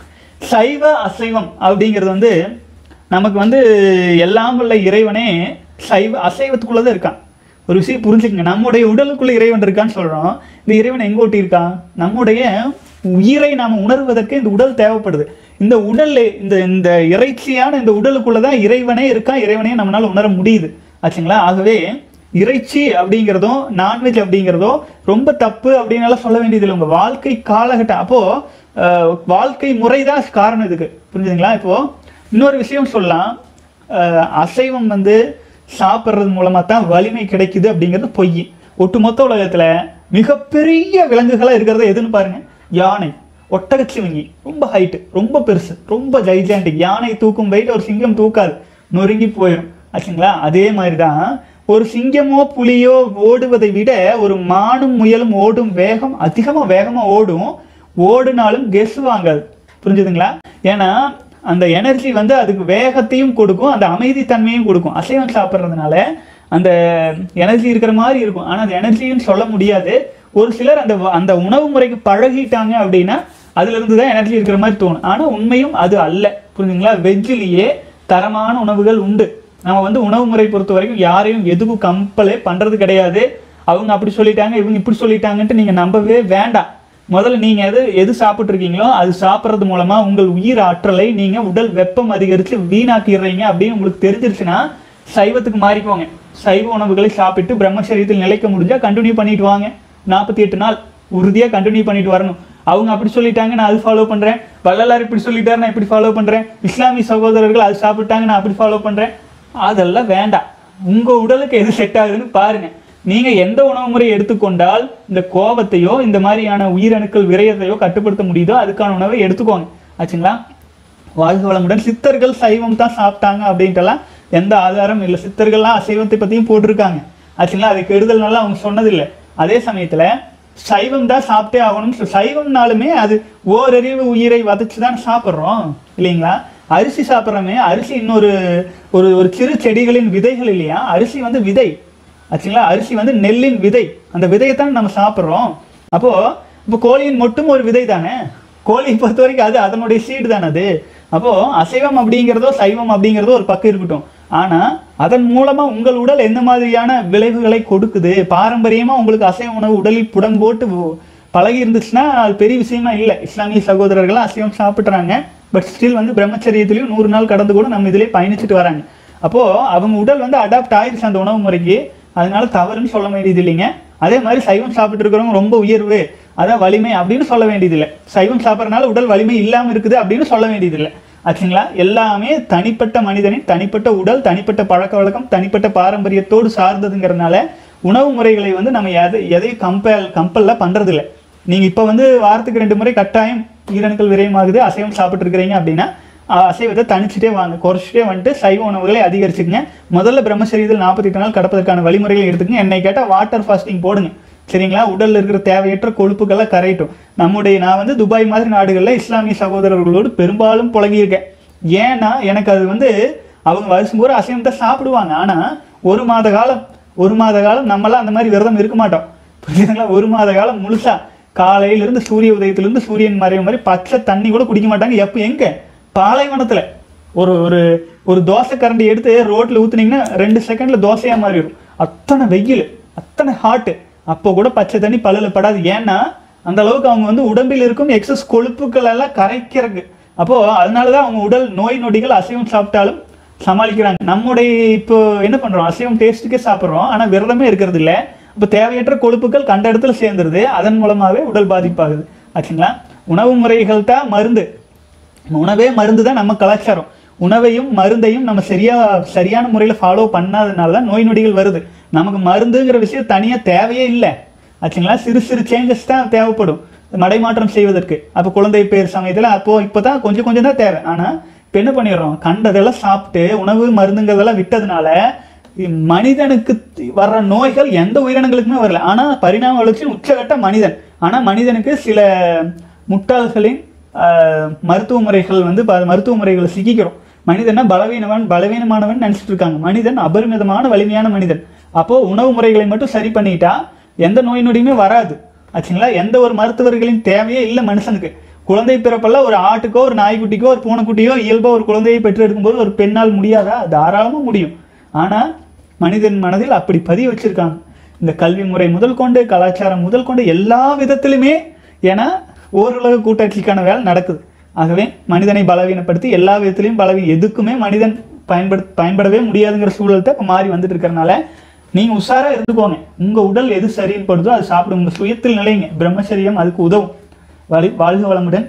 சைவ அசைவம் அப்படிங்கிறது வந்து நமக்கு வந்து எல்லாம் உள்ள இறைவனே சைவ அசைவத்துக்குள்ள தான் இருக்கான் ஒரு விஷயம் புரிஞ்சுக்கங்க நம்முடைய உடலுக்குள்ள இறைவன் இருக்கான்னு சொல்றோம் இந்த இறைவன் எங்க ஒட்டி இருக்கான் நம்முடைய உயிரை நாம உணர்வதற்கு இந்த உடல் தேவைப்படுது இந்த உடல் இந்த இந்த இறைச்சியான இந்த உடலுக்குள்ள தான் இறைவனே இருக்கான் இறைவனே நம்மளால உணர முடியுது ஆச்சுங்களா ஆகவே இறைச்சி அப்படிங்கிறதும் நான்வெஜ் அப்படிங்கிறதோ ரொம்ப தப்பு அப்படின்னால சொல்ல வேண்டியது இல்லை உங்க வாழ்க்கை காலகட்டம் அப்போ அஹ், வாழ்க்கை முறை தான் காரணம் இதுக்கு புரிஞ்சுதுங்களா இப்போ இன்னொரு விஷயம் சொல்லலாம் அஹ், அசைவம் வந்து சாப்பிட்றது மூலமா தான் வலிமை கிடைக்குது அப்படிங்கிறது பொய் ஒட்டுமொத்த உலகத்துல மிகப்பெரிய விலங்குகளா இருக்கிறது எதுன்னு பாருங்க யானை ஒட்டகச்சிவங்கி ரொம்ப ஹைட்டு ரொம்ப பெருசு ரொம்ப ஜைஜாண்டிக் யானை தூக்கும் வெயிட் ஒரு சிங்கம் தூக்காது நொறுங்கி போயிடும் ஆச்சுங்களா அதே மாதிரி தான் ஒரு சிங்கமோ புலியோ ஓடுவதை விட ஒரு மானும் முயலும் ஓடும் வேகம் அதிகமா வேகமா ஓடும் ஓடுனாலும் கெஸ் வாங்காது புரிஞ்சுதுங்களா ஏன்னா அந்த எனர்ஜி வந்து அதுக்கு வேகத்தையும் கொடுக்கும் அந்த அமைதித்தன்மையும் கொடுக்கும் அசைவம் சாப்பிட்றதுனால அந்த எனர்ஜி இருக்கிற மாதிரி இருக்கும் ஆனால் அந்த எனர்ஜின்னு சொல்ல முடியாது ஒரு சிலர் அந்த வ- அந்த உணவு முறைக்கு பழகிட்டாங்க அப்படின்னா அதுல இருந்து தான் எனர்ஜி இருக்கிற மாதிரி தோணும் ஆனால் உண்மையும் அது அல்ல புரிஞ்சுங்களா வெஜ்ஜிலேயே தரமான உணவுகள் உண்டு நம்ம வந்து உணவு முறை பொறுத்த வரைக்கும் யாரையும் எதுக்கும் கம்பலே பண்றது கிடையாது அவங்க அப்படி சொல்லிட்டாங்க இவங்க இப்படி சொல்லிட்டாங்கன்ட்டு நீங்க நம்பவே வேண்டாம் முதல்ல நீங்க எது எது சாப்பிட்டு இருக்கீங்களோ அது சாப்பிட்றது மூலமா உங்கள் உயிர் ஆற்றலை நீங்க உடல் வெப்பம் அதிகரித்து வீணாக்கிடுறீங்க அப்படின்னு உங்களுக்கு தெரிஞ்சிருச்சுன்னா சைவத்துக்கு மாறிக்கோங்க சைவ உணவுகளை சாப்பிட்டு பிரம்மச்சரியத்தில் நிலைக்க முடிஞ்சா கண்டினியூ பண்ணிட்டு வாங்க நாற்பத்தி எட்டு நாள் உறுதியா கண்டினியூ பண்ணிட்டு வரணும் அவங்க அப்படி சொல்லிட்டாங்க நான் அது ஃபாலோ பண்றேன் வள்ளலார் இப்படி சொல்லிட்டாரு நான் இப்படி ஃபாலோ பண்றேன் இஸ்லாமிய சகோதரர்கள் அது சாப்பிட்டாங்க நான் அப்படி ஃபாலோ பண்றேன் அதெல்லாம் வேண்டாம் உங்க உடலுக்கு எது செட் ஆகுதுன்னு பாருங்க நீங்க எந்த உணவு முறையை எடுத்துக்கொண்டால் இந்த கோபத்தையோ இந்த மாதிரியான உயிரணுக்கள் விரயத்தையோ கட்டுப்படுத்த முடியுதோ அதுக்கான உணவை எடுத்துக்கோங்க ஆச்சுங்களா வாழ்க வளமுடன் சித்தர்கள் சைவம் தான் சாப்பிட்டாங்க அப்படின்ட்டுலாம் எந்த ஆதாரம் இல்லை சித்தர்கள்லாம் அசைவத்தை பற்றியும் போட்டிருக்காங்க ஆச்சுங்களா அது கெடுதல்னால அவங்க சொன்னதில்லை அதே சமயத்தில் சைவம் தான் சாப்பிட்டே ஆகணும் சொ- சைவம்னாலுமே அது ஓரறிவு உயிரை வதச்சு தான் சாப்பிட்றோம் இல்லைங்களா அரிசி சாப்பிட்றோமே அரிசி இன்னொரு ஒரு ஒரு சிறு செடிகளின் விதைகள் இல்லையா அரிசி வந்து விதை ஆச்சுங்களா அரிசி வந்து நெல்லின் விதை அந்த விதையைத்தான் நம்ம சாப்பிட்றோம் அப்போ இப்போ கோழியின் மொட்டும் ஒரு விதை தானே கோழியை பொறுத்த வரைக்கும் அது அதனுடைய சீடு தானே அது அப்போ அசைவம் அப்படிங்கிறதோ சைவம் அப்படிங்கிறதோ ஒரு பக்கம் இருக்கட்டும் ஆனா அதன் மூலமா உங்கள் உடல் எந்த மாதிரியான விளைவுகளை கொடுக்குது பாரம்பரியமா உங்களுக்கு அசைவ உணவு உடலில் புடம் போட்டு உ- பழகி இருந்துச்சுன்னா அது பெரிய விஷயமா இல்லை இஸ்லாமிய சகோதரர்கள் அசைவம் சாப்பிட்றாங்க பட் ஸ்டில் வந்து பிரம்மச்சரியத்திலையும் நூறு நாள் கடந்து கூட நம்ம இதிலே பயணிச்சுட்டு வராங்க அப்போ அவங்க உடல் வந்து அடாப்ட் ஆயிருச்சு அந்த உணவு முறைக்கு அதனால தவறுன்னு சொல்ல வேண்டியது இல்லைங்க அதே மாதிரி சைவம் சாப்பிட்டு இருக்கிறவங்க ரொம்ப உயர்வு அதான் வலிமை அப்படின்னு சொல்ல வேண்டியதில்லை சைவம் சாப்பிட்றதுனால உடல் வலிமை இல்லாமல் இருக்குது அப்படின்னு சொல்ல வேண்டியதில்லை ஆச்சுங்களா எல்லாமே தனிப்பட்ட மனிதனின் தனிப்பட்ட உடல் தனிப்பட்ட பழக்க வழக்கம் தனிப்பட்ட பாரம்பரியத்தோடு சார்ந்ததுங்கிறதுனால உணவு முறைகளை வந்து நம்ம எதை எதையும் கம்பேல் கம்பல்ல பண்றதில்லை நீங்க இப்போ வந்து வாரத்துக்கு ரெண்டு முறை கட்டாயம் ஈரணுக்கள் விரயமாகுது அசைவம் சாப்பிட்டு இருக்கிறீங்க அப்படின்னா அஹ், அசைவத்தை தணிச்சுட்டே வாங்க குறைச்சிட்டே வந்துட்டு சைவ உணவுகளை அதிகரிச்சுக்கங்க முதல்ல பிரம்மசரீரத்தில் நாற்பத்தி எட்டு நாள் கடப்பதற்கான வழிமுறைகளை எடுத்துக்கங்க என்னை கேட்டால் வாட்டர் ஃபாஸ்டிங் போடுங்க சரிங்களா உடல்ல இருக்கிற தேவையற்ற கொழுப்புகளை கரையட்டும் நம்முடைய நான் வந்து துபாய் மாதிரி நாடுகளில் இஸ்லாமிய சகோதரர்களோடு பெரும்பாலும் புழங்கியிருக்கேன் ஏன்னா எனக்கு அது வந்து அவங்க வருஷம் பூரா அசைவம் தான் சாப்பிடுவாங்க ஆனா ஒரு மாத காலம் ஒரு மாத காலம் நம்மளாம் அந்த மாதிரி விரதம் இருக்க மாட்டோம் புரியுதுங்களா ஒரு மாத காலம் முழுசா காலையில இருந்து சூரிய உதயத்திலிருந்து சூரியன் மறைவு மாதிரி பச்சை தண்ணி கூட குடிக்க மாட்டாங்க எப்போ எங்க பாலைவனத்துல ஒரு ஒரு ஒரு தோசை கரண்டி எடுத்து ரோட்ல ஊத்துனீங்கன்னா ரெண்டு செகண்ட்ல தோசையா மாறிடும் அத்தனை வெயில் அத்தனை ஹாட்டு அப்போ கூட பச்சை தண்ணி பல்லுல படாது ஏன்னா அந்த அளவுக்கு அவங்க வந்து உடம்பில் இருக்கும் எக்ஸஸ் கொழுப்புகள் எல்லாம் கரைக்கிறதுக்கு அப்போ அதனாலதான் அவங்க உடல் நோய் நொடிகள் அசைவம் சாப்பிட்டாலும் சமாளிக்கிறாங்க நம்முடைய இப்போ என்ன பண்றோம் அசைவம் டேஸ்ட்டுக்கே சாப்பிட்றோம் ஆனா விரதமே இருக்கிறது இல்ல இப்போ தேவையற்ற கொழுப்புகள் கண்ட இடத்துல சேர்ந்துருது அதன் மூலமாவே உடல் பாதிப்பாகுது ஆச்சுங்களா உணவு முறைகள் தான் மருந்து உணவே மருந்து தான் நம்ம கலாச்சாரம் உணவையும் மருந்தையும் நம்ம சரியா சரியான முறையில் ஃபாலோ பண்ணாதனால தான் நோய் நொடிகள் வருது நமக்கு மருந்துங்கிற விஷயம் தனியாக தேவையே இல்லை ஆச்சுங்களா சிறு சிறு சேஞ்சஸ் தான் தேவைப்படும் மடைமாற்றம் செய்வதற்கு அப்போ குழந்தை பேர் சமயத்தில் அப்போ இப்போ தான் கொஞ்சம் கொஞ்சம் தான் தேவை ஆனால் இப்போ என்ன பண்ணிடுறோம் கண்டதெல்லாம் சாப்பிட்டு உணவு மருந்துங்கிறதெல்லாம் விட்டதுனால மனிதனுக்கு வர்ற நோய்கள் எந்த உயிரினங்களுக்குமே வரல ஆனால் பரிணாம வளர்ச்சியின் உச்சகட்ட மனிதன் ஆனால் மனிதனுக்கு சில முட்டாள்களின் ஆஹ், மருத்துவ முறைகள் வந்து ப- மருத்துவ முறைகளை சிக்கிக்கிறோம் மனிதனா பலவீனவன் பலவீனமானவன் நினைச்சிட்டு இருக்காங்க மனிதன் அபரிமிதமான வலிமையான மனிதன் அப்போ உணவு முறைகளை மட்டும் சரி பண்ணிட்டா எந்த நோய் நொடியுமே வராது ஆச்சுங்களா எந்த ஒரு மருத்துவர்களின் தேவையே இல்லை மனுஷனுக்கு குழந்தை பிறப்பெல்லாம் ஒரு ஆட்டுக்கோ ஒரு நாய்க்குட்டிக்கோ ஒரு பூனைக்குட்டியோ இயல்பா ஒரு குழந்தையை பெற்றெடுக்கும்போது ஒரு பெண்ணால் முடியாதா தாராளமா முடியும் ஆனா மனிதன் மனதில் அப்படி பதிய வச்சிருக்காங்க இந்த கல்வி முறை முதல் கொண்டு கலாச்சாரம் முதல் கொண்டு எல்லா விதத்திலுமே ஏன்னா ஓருலக கூட்டாட்சிக்கான வேலை நடக்குது ஆகவே மனிதனை பலவீனப்படுத்தி எல்லா விதத்திலையும் பலவீனம் எதுக்குமே மனிதன் பயன்படு பயன்படவே முடியாதுங்கிற சூழல் தான் இப்போ மாறி வந்துட்டு இருக்கறனால நீங்க உஷாரா இருந்துக்கோங்க உங்க உடல் எது சரின்னு படுதோ அது சாப்பிடுங்க உங்க சுயத்தில் நிலைங்க பிரம்மச்சரியம் அதுக்கு உதவும் வழி வாழ்க வளமுடன்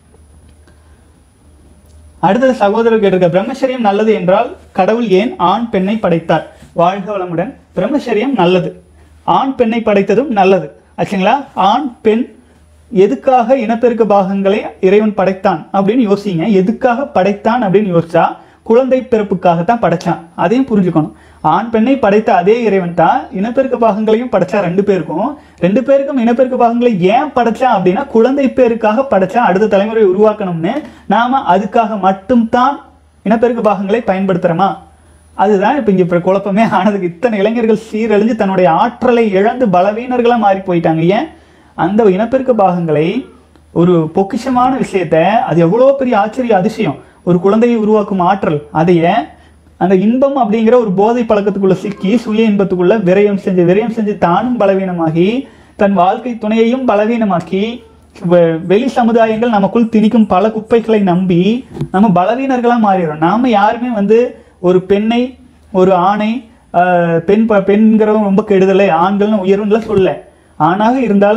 அடுத்தது சகோதரர் கேட்டிருக்க பிரம்மச்சரியம் நல்லது என்றால் கடவுள் ஏன் ஆண் பெண்ணை படைத்தார் வாழ்க வளமுடன் பிரம்மச்சரியம் நல்லது ஆண் பெண்ணை படைத்ததும் நல்லது ஆச்சுங்களா ஆண் பெண் எதுக்காக இனப்பெருக்க பாகங்களை இறைவன் படைத்தான் அப்படின்னு யோசிங்க எதுக்காக படைத்தான் அப்படின்னு யோசிச்சா குழந்தை பிறப்புக்காகத்தான் படைச்சான் அதையும் புரிஞ்சுக்கணும் ஆண் பெண்ணை படைத்த அதே இறைவன் தான் இனப்பெருக்க பாகங்களையும் படைச்சா ரெண்டு பேருக்கும் ரெண்டு பேருக்கும் இனப்பெருக்க பாகங்களை ஏன் படைச்சான் அப்படின்னா குழந்தை பேருக்காக படைச்சா அடுத்த தலைமுறை உருவாக்கணும்னு நாம அதுக்காக மட்டும்தான் இனப்பெருக்க பாகங்களை பயன்படுத்துறோமா அதுதான் இப்போ இங்கே இப்போ குழப்பமே ஆனதுக்கு இத்தனை இளைஞர்கள் சீரழிஞ்சு தன்னுடைய ஆற்றலை இழந்து பலவீனர்களா மாறி போயிட்டாங்க ஏன் அந்த இனப்பெருக்க பாகங்களை ஒரு பொக்கிஷமான விஷயத்த அது எவ்வளோ பெரிய ஆச்சரிய அதிசயம் ஒரு குழந்தையை உருவாக்கும் ஆற்றல் அதைய அந்த இன்பம் அப்படிங்கிற ஒரு போதை பழக்கத்துக்குள்ள சிக்கி சுய இன்பத்துக்குள்ள விரயம் செஞ்சு விரயம் செஞ்சு தானும் பலவீனமாகி தன் வாழ்க்கை துணையையும் பலவீனமாக்கி வெ- வெளி சமுதாயங்கள் நமக்குள் திணிக்கும் பல குப்பைகளை நம்பி நம்ம பலவீனர்களா மாறிடுறோம் நாம யாருமே வந்து ஒரு பெண்ணை ஒரு ஆணை ஆஹ், பெண் ப- பெண்கிறவங்க ரொம்ப கெடுதலை ஆண்கள்னு உயர்வுல சொல்ல ஆணாக இருந்தால்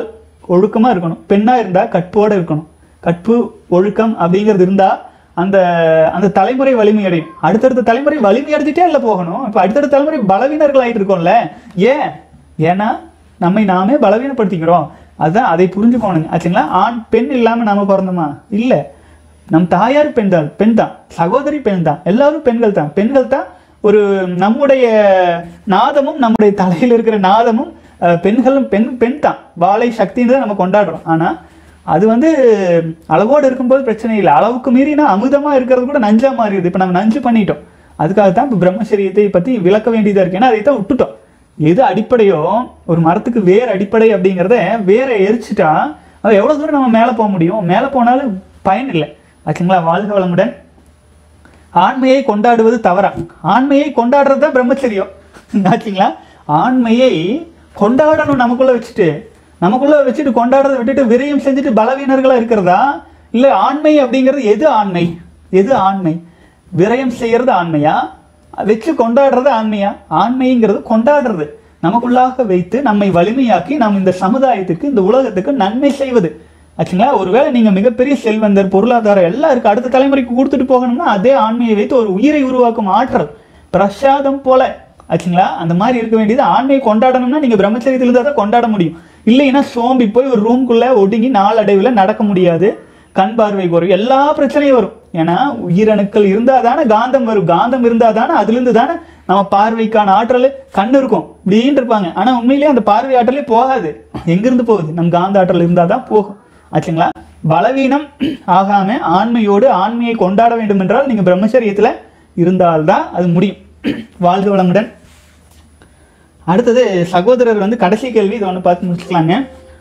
ஒழுக்கமா இருக்கணும் பெண்ணா இருந்தா கற்போட இருக்கணும் கற்பு ஒழுக்கம் அப்படிங்கிறது இருந்தா அந்த அந்த தலைமுறை வலிமை அடையும் அடுத்தடுத்த தலைமுறை வலிமை அடைஞ்சிட்டே இல்லை போகணும் இப்போ அடுத்தடுத்த தலைமுறை பலவீனர்கள் ஆயிட்டு இருக்கோம்ல ஏன் ஏன்னா நம்மை நாமே பலவீனப்படுத்திக்கிறோம் அதுதான் அதை புரிஞ்சுக்கோணுங்க ஆச்சுங்களா ஆண் பெண் இல்லாம நாம பிறந்தோமா இல்லை நம் தாயார் பெண் தான் பெண் தான் சகோதரி பெண் தான் எல்லாரும் பெண்கள் தான் பெண்கள் தான் ஒரு நம்முடைய நாதமும் நம்முடைய தலையில் இருக்கிற நாதமும் அஹ், பெண்களும் பெண் பெண் தான் வாழை சக்தின்னு தான் நம்ம கொண்டாடுறோம் ஆனா அது வந்து அளவோடு இருக்கும்போது பிரச்சனை இல்லை அளவுக்கு மீறினா அமுதமா இருக்கிறது கூட நஞ்சா மாறிடுது இப்போ நம்ம நஞ்சு பண்ணிட்டோம் அதுக்காக தான் இப்போ பிரம்மச்சரியத்தை பத்தி விளக்க வேண்டியதா இருக்கு ஏன்னா அதை தான் விட்டுட்டோம் எது அடிப்படையோ ஒரு மரத்துக்கு வேர் அடிப்படை அப்படிங்கிறத வேரை எரிச்சிட்டா அது எவ்வளவு தூரம் நம்ம மேலே போக முடியும் மேலே போனாலும் பயன் இல்லை ஆச்சுங்களா வாழ்க வளமுடன் ஆண்மையை கொண்டாடுவது தவறா ஆண்மையை கொண்டாடுறது தான் பிரம்மச்சரியம் ஆச்சுங்களா ஆண்மையை கொண்டாடணும் நமக்குள்ள வச்சுட்டு நமக்குள்ள வச்சுட்டு கொண்டாடுறதை விட்டுட்டு விரயம் செஞ்சுட்டு பலவீனர்களா இருக்கிறதா இல்ல ஆண்மை அப்படிங்கிறது எது ஆண்மை எது ஆண்மை விரயம் செய்யறது ஆண்மையா வச்சு கொண்டாடுறது ஆண்மையா ஆண்மைங்கிறது கொண்டாடுறது நமக்குள்ளாக வைத்து நம்மை வலிமையாக்கி நாம் இந்த சமுதாயத்துக்கு இந்த உலகத்துக்கு நன்மை செய்வது ஆச்சுங்களா ஒருவேளை நீங்க மிகப்பெரிய செல்வந்தர் பொருளாதாரம் எல்லாம் இருக்கு அடுத்த தலைமுறைக்கு கொடுத்துட்டு போகணும்னா அதே ஆண்மையை வைத்து ஒரு உயிரை உருவாக்கும் ஆற்றல் பிரசாதம் போல ஆச்சுங்களா அந்த மாதிரி இருக்க வேண்டியது ஆண்மையை கொண்டாடணும்னா நீங்க பிரம்மச்சரியத்தில் இருந்தால் தான் கொண்டாட முடியும் இல்லைன்னா சோம்பி போய் ஒரு ரூம்குள்ள ஒடுங்கி நாளடைவில் நடக்க முடியாது கண் பார்வை குறையும் எல்லா பிரச்சனையும் வரும் ஏன்னா உயிரணுக்கள் இருந்தால் தானே காந்தம் வரும் காந்தம் இருந்தால் தானே அதுலேருந்து தானே நம்ம பார்வைக்கான ஆற்றல் கண் இருக்கும் இப்படின்னு இருப்பாங்க ஆனால் உண்மையிலேயே அந்த பார்வை ஆற்றலே போகாது எங்கிருந்து போகுது நம் காந்த ஆற்றல் இருந்தால் தான் போகும் ஆச்சுங்களா பலவீனம் ஆகாம ஆண்மையோடு ஆண்மையை கொண்டாட வேண்டும் என்றால் நீங்க பிரம்மச்சரியத்துல இருந்தால்தான் அது முடியும் வாழ்க வளமுடன் அடுத்தது சகோதரர் வந்து கடைசி கேள்வி இதை ஒன்று பார்த்து முடிச்சுக்கலாங்க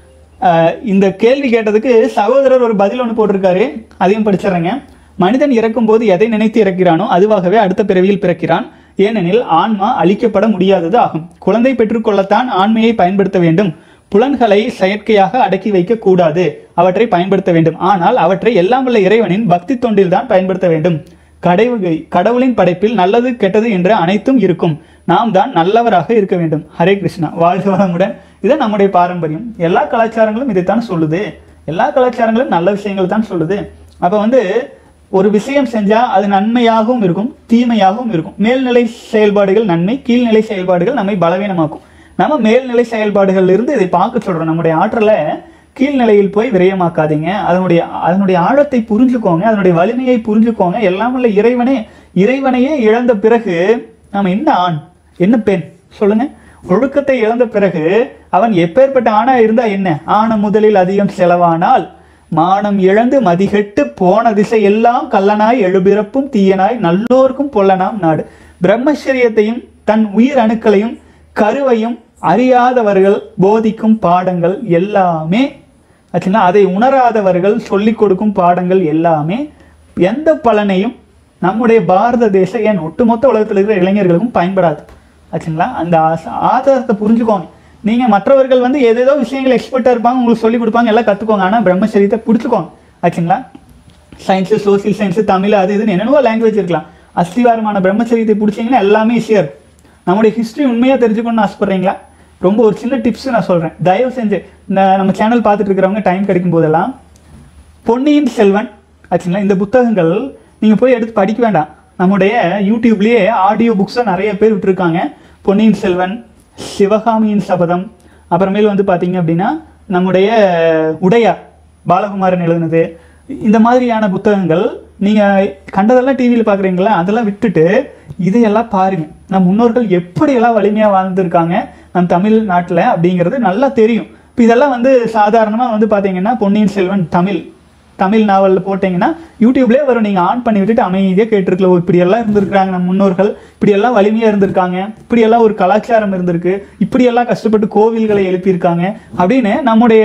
ஆஹ் இந்த கேள்வி கேட்டதுக்கு சகோதரர் ஒரு பதில் ஒன்று போட்டிருக்காரு அதையும் படிச்சிடுறேங்க மனிதன் இறக்கும்போது எதை நினைத்து இறக்கிறானோ அதுவாகவே அடுத்த பிறவியில் பிறக்கிறான் ஏனெனில் ஆன்மா அழிக்கப்பட முடியாதது ஆகும் குழந்தை பெற்றுக்கொள்ளத்தான் ஆண்மையை பயன்படுத்த வேண்டும் புலன்களை செயற்கையாக அடக்கி வைக்க கூடாது அவற்றை பயன்படுத்த வேண்டும் ஆனால் அவற்றை எல்லாம் வல்ல இறைவனின் பக்தி தொண்டில் தான் பயன்படுத்த வேண்டும் கடவுள் கடவுளின் படைப்பில் நல்லது கெட்டது என்று அனைத்தும் இருக்கும் நாம் தான் நல்லவராக இருக்க வேண்டும் ஹரே கிருஷ்ணா வாழ்க வளமுடன் இதுதான் நம்முடைய பாரம்பரியம் எல்லா கலாச்சாரங்களும் இதைத்தான் சொல்லுது எல்லா கலாச்சாரங்களும் நல்ல விஷயங்கள் தான் சொல்லுது அப்ப வந்து ஒரு விஷயம் செஞ்சா அது நன்மையாகவும் இருக்கும் தீமையாகவும் இருக்கும் மேல்நிலை செயல்பாடுகள் நன்மை கீழ்நிலை செயல்பாடுகள் நம்மை பலவீனமாக்கும் நம்ம மேல்நிலை செயல்பாடுகள்ல இருந்து இதை பார்க்க சொல்றோம் நம்முடைய ஆற்றலை கீழ்நிலையில் போய் விரயமாக்காதீங்க அதனுடைய அதனுடைய ஆழத்தை புரிஞ்சுக்கோங்க அதனுடைய வலிமையை புரிஞ்சுக்கோங்க எல்லாம் உள்ள இறைவனே இறைவனையே இழந்த பிறகு நம்ம என்ன ஆண் என்ன பெண் சொல்லுங்க ஒழுக்கத்தை இழந்த பிறகு அவன் எப்பேற்பட்ட ஆணா இருந்தா என்ன ஆன முதலில் அதிகம் செலவானால் மானம் இழந்து மதிகெட்டு போன திசை எல்லாம் கள்ளனாய் எழுபிறப்பும் தீயனாய் நல்லோர்க்கும் பொல்லனாம் நாடு பிரம்மச்சரியத்தையும் தன் உயிர் அணுக்களையும் கருவையும் அறியாதவர்கள் போதிக்கும் பாடங்கள் எல்லாமே ஆச்சுங்களா அதை உணராதவர்கள் சொல்லிக் கொடுக்கும் பாடங்கள் எல்லாமே எந்த பலனையும் நம்முடைய பாரத தேச ஏன் ஒட்டுமொத்த உலகத்தில் இருக்கிற இளைஞர்களுக்கும் பயன்படாது ஆச்சுங்களா அந்த ஆச- ஆதாரத்தை புரிஞ்சுக்கோங்க நீங்க மற்றவர்கள் வந்து ஏதேதோ விஷயங்கள் எக்ஸ்பர்ட்டாக இருப்பாங்க உங்களுக்கு சொல்லிக் கொடுப்பாங்க எல்லாம் கற்றுக்கோங்க ஆனால் பிரம்மச்சரியத்தை பிடிச்சிக்கோங்க ஆச்சுங்களா சயின்ஸு சோசியல் சயின்ஸு தமிழ் அது இதுன்னு என்னென்னவோ லாங்குவேஜ் இருக்கலாம் அஸ்திவாரமான பிரம்மச்சரியத்தை பிடிச்சிங்கன்னா எல்லாமே ஈஸியாக இருக்கும் நம்முடைய ஹிஸ்ட்ரி உண்மையாக தெரிஞ்சுக்கணும்னு ஆசைப்படுறீங்களா ரொம்ப ஒரு சின்ன டிப்ஸ் நான் சொல்கிறேன் தயவு செஞ்சு இந்த நம்ம சேனல் பார்த்துட்டு இருக்கிறவங்க டைம் கிடைக்கும் போதெல்லாம் பொன்னியின் செல்வன் ஆச்சுங்களா இந்த புத்தகங்கள் நீங்கள் போய் எடுத்து படிக்க வேண்டாம் நம்முடைய யூடியூப்லேயே ஆடியோ புக்ஸை நிறைய பேர் விட்டுருக்காங்க பொன்னியின் செல்வன் சிவகாமியின் சபதம் அப்புறமேல் வந்து பார்த்தீங்க அப்படின்னா நம்முடைய உடையார் பாலகுமாரன் எழுதுனது இந்த மாதிரியான புத்தகங்கள் நீங்கள் கண்டதெல்லாம் டிவியில் பார்க்குறீங்களா அதெல்லாம் விட்டுட்டு இதையெல்லாம் பாருங்க நம் முன்னோர்கள் எப்படியெல்லாம் வலிமையாக வாழ்ந்திருக்காங்க நம் தமிழ்நாட்டில் அப்படிங்கிறது நல்லா தெரியும் இப்போ இதெல்லாம் வந்து சாதாரணமாக வந்து பார்த்தீங்கன்னா பொன்னியின் செல்வன் தமிழ் தமிழ் நாவலில் போட்டிங்கன்னா யூடியூப்லேயே வரும் நீங்கள் ஆன் பண்ணி விட்டுட்டு அமைதியாக கேட்டிருக்கல ஓ இப்படியெல்லாம் இருந்திருக்கிறாங்க நம்ம முன்னோர்கள் இப்படியெல்லாம் வலிமையாக இருந்திருக்காங்க இப்படியெல்லாம் ஒரு கலாச்சாரம் இருந்திருக்கு இப்படியெல்லாம் கஷ்டப்பட்டு கோவில்களை எழுப்பியிருக்காங்க அப்படின்னு நம்முடைய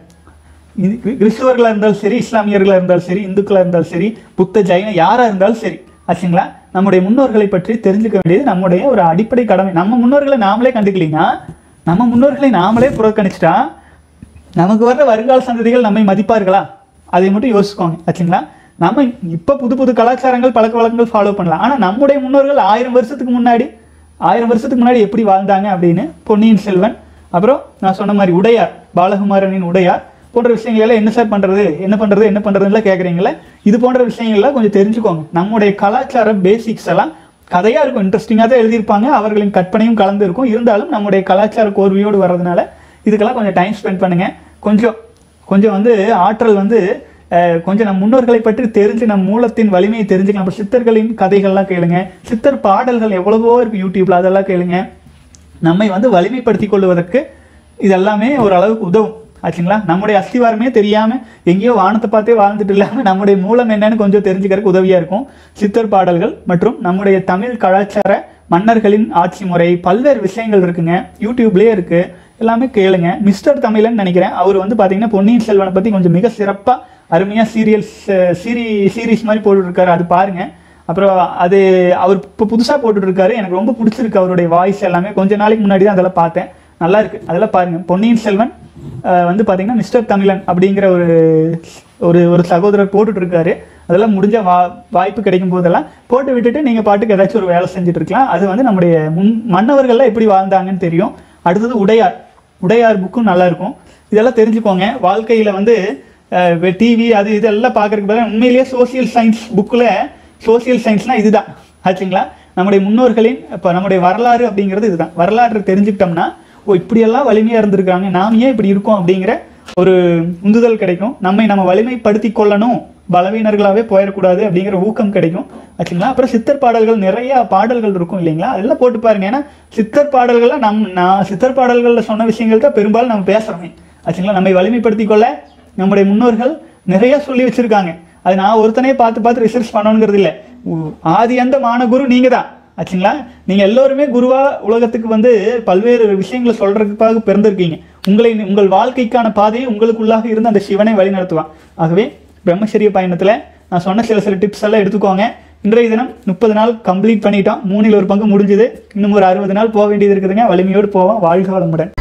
இது கிறிஸ்துவர்களாக இருந்தாலும் சரி இஸ்லாமியர்களாக இருந்தாலும் சரி இந்துக்களாக இருந்தாலும் சரி புத்த ஜெயின யாராக இருந்தாலும் சரி ஆச்சுங்களா நம்முடைய முன்னோர்களை பற்றி தெரிஞ்சுக்க வேண்டியது நம்முடைய ஒரு அடிப்படை கடமை நம்ம முன்னோர்களை நாமளே கண்டுக்கலீங்கன்னா நம்ம முன்னோர்களை நாமளே புறக்கணிச்சிட்டா நமக்கு வர்ற வருங்கால சந்ததிகள் நம்மை மதிப்பார்களா அதை மட்டும் யோசிச்சுக்கோங்க ஆச்சுங்களா நம்ம இப்போ புது புது கலாச்சாரங்கள் பழக்க வழக்கங்கள் ஃபாலோ பண்ணலாம் ஆனால் நம்முடைய முன்னோர்கள் ஆயிரம் வருஷத்துக்கு முன்னாடி ஆயிரம் வருஷத்துக்கு முன்னாடி எப்படி வாழ்ந்தாங்க அப்படின்னு பொன்னியின் செல்வன் அப்புறம் நான் சொன்ன மாதிரி உடையார் பாலகுமாரனின் உடையார் போன்ற விஷயங்கள் எல்லாம் என்ன சார் பண்றது என்ன பண்றது என்ன பண்றதுன்னு கேட்குறீங்களே இது போன்ற விஷயங்கள்லாம் கொஞ்சம் தெரிஞ்சுக்கோங்க நம்முடைய கலாச்சார பேசிக்ஸ் எல்லாம் கதையா இருக்கும் இன்ட்ரெஸ்டிங்காக தான் எழுதியிருப்பாங்க அவர்களின் கற்பனையும் கலந்து இருக்கும் இருந்தாலும் நம்முடைய கலாச்சார கோர்வையோடு வர்றதுனால இதுக்கெல்லாம் கொஞ்சம் டைம் ஸ்பெண்ட் பண்ணுங்க கொஞ்சம் கொஞ்சம் வந்து ஆற்றல் வந்து அஹ், கொஞ்சம் நம் முன்னோர்களை பற்றி தெரிஞ்சு நம் மூலத்தின் வலிமையை தெரிஞ்சுக்கலாம் அப்புறம் சித்தர்களின் கதைகள்லாம் கேளுங்க சித்தர் பாடல்கள் எவ்வளவோ இருக்கு யூடியூப்ல அதெல்லாம் கேளுங்க நம்மை வந்து வலிமைப்படுத்திக் கொள்வதற்கு இது எல்லாமே ஒரு அளவுக்கு உதவும் ஆச்சுங்களா நம்முடைய அஸ்திவாரமே தெரியாம எங்கேயோ வானத்தை பார்த்தே வாழ்ந்துட்டு இல்லாம நம்முடைய மூலம் என்னன்னு கொஞ்சம் தெரிஞ்சுக்கிறதுக்கு உதவியா இருக்கும் சித்தர் பாடல்கள் மற்றும் நம்முடைய தமிழ் கலாச்சார மன்னர்களின் ஆட்சி முறை பல்வேறு விஷயங்கள் இருக்குங்க யூடியூப்லயே இருக்கு எல்லாமே கேளுங்க மிஸ்டர் தமிழன் நினைக்கிறேன் அவர் வந்து பாத்தீங்கன்னா பொன்னியின் செல்வனை பத்தி கொஞ்சம் மிக சிறப்பா அருமையா சீரியல்ஸ் சீரி சீரிஸ் மாதிரி போட்டுட்டு இருக்காரு அது பாருங்க அப்புறம் அது அவர் இப்போ புதுசாக போட்டுட்டு இருக்காரு எனக்கு ரொம்ப பிடிச்சிருக்கு அவருடைய வாய்ஸ் எல்லாமே கொஞ்ச நாளைக்கு முன்னாடி தான் அதெல்லாம் பார்த்தேன் நல்லா இருக்கு அதெல்லாம் பாருங்க பொன்னியின் செல்வன் அஹ், வந்து பார்த்தீங்கன்னா மிஸ்டர் தமிழன் அப்படிங்கிற ஒரு ஒரு ஒரு சகோதரர் போட்டுட்டு இருக்காரு அதெல்லாம் முடிஞ்ச வா வாய்ப்பு கிடைக்கும் போதெல்லாம் போட்டு விட்டுட்டு நீங்கள் பாட்டுக்கு ஏதாச்சும் ஒரு வேலை செஞ்சுட்டு இருக்கலாம் அது வந்து நம்முடைய முன் மன்னவர்கள்லாம் எப்படி வாழ்ந்தாங்கன்னு தெரியும் அடுத்தது உடையார் உடையார் புக்கும் நல்லா இருக்கும் இதெல்லாம் தெரிஞ்சுக்கோங்க வாழ்க்கையில் வந்து டிவி அது இதெல்லாம் பார்க்கறதுக்கு பதிலா உண்மையிலேயே சோசியல் சயின்ஸ் புக்கில் சோசியல் சயின்ஸ்னா இதுதான் ஆச்சுங்களா நம்முடைய முன்னோர்களின் இப்போ நம்முடைய வரலாறு அப்படிங்கிறது இதுதான் வரலாற்றை தெரிஞ்சுக்கிட்டோம்னா ஓ இப்படியெல்லாம் வலிமையாக இருந்திருக்காங்க நாம் ஏன் இப்படி இருக்கோம் அப்படிங்கிற ஒரு உந்துதல் கிடைக்கும் நம்மை நம்ம வலிமைப்படுத்தி கொள்ளணும் பலவீனர்களாகவே போயிடக்கூடாது அப்படிங்கிற ஊக்கம் கிடைக்கும் ஆச்சுங்களா அப்புறம் சித்தர் பாடல்கள் நிறைய பாடல்கள் இருக்கும் இல்லைங்களா அதெல்லாம் போட்டு பாருங்க ஏன்னா சித்தர் பாடல்கள்லாம் நம் நான் சித்தர் பாடல்களில் சொன்ன விஷயங்கள் தான் பெரும்பாலும் நம்ம பேசுகிறோமே ஆச்சுங்களா நம்மை வலிமைப்படுத்தி கொள்ள நம்முடைய முன்னோர்கள் நிறைய சொல்லி வச்சிருக்காங்க அது நான் ஒருத்தனே பார்த்து பார்த்து ரிசர்ச் பண்ணணுங்கிறது இல்லை உ- ஆதி அந்த மானகுரு நீங்க தான் ஆச்சுங்களா நீங்க எல்லோருமே குருவா உலகத்துக்கு வந்து பல்வேறு விஷயங்களை சொல்றதுக்காக பிறந்திருக்கீங்க உங்களை உங்கள் வாழ்க்கைக்கான பாதையை உங்களுக்குள்ளாக இருந்து அந்த சிவனை வழி நடத்துவான் ஆகவே பிரம்மச்சரிய பயணத்துல நான் சொன்ன சில சில டிப்ஸ் எல்லாம் எடுத்துக்கோங்க இன்றைய தினம் முப்பது நாள் கம்ப்ளீட் பண்ணிட்டோம் மூணில் ஒரு பங்கு முடிஞ்சுது இன்னும் ஒரு அறுபது நாள் போக வேண்டியது இருக்குதுங்க வலிமையோடு போவோம் வாழ்க வளமுடன்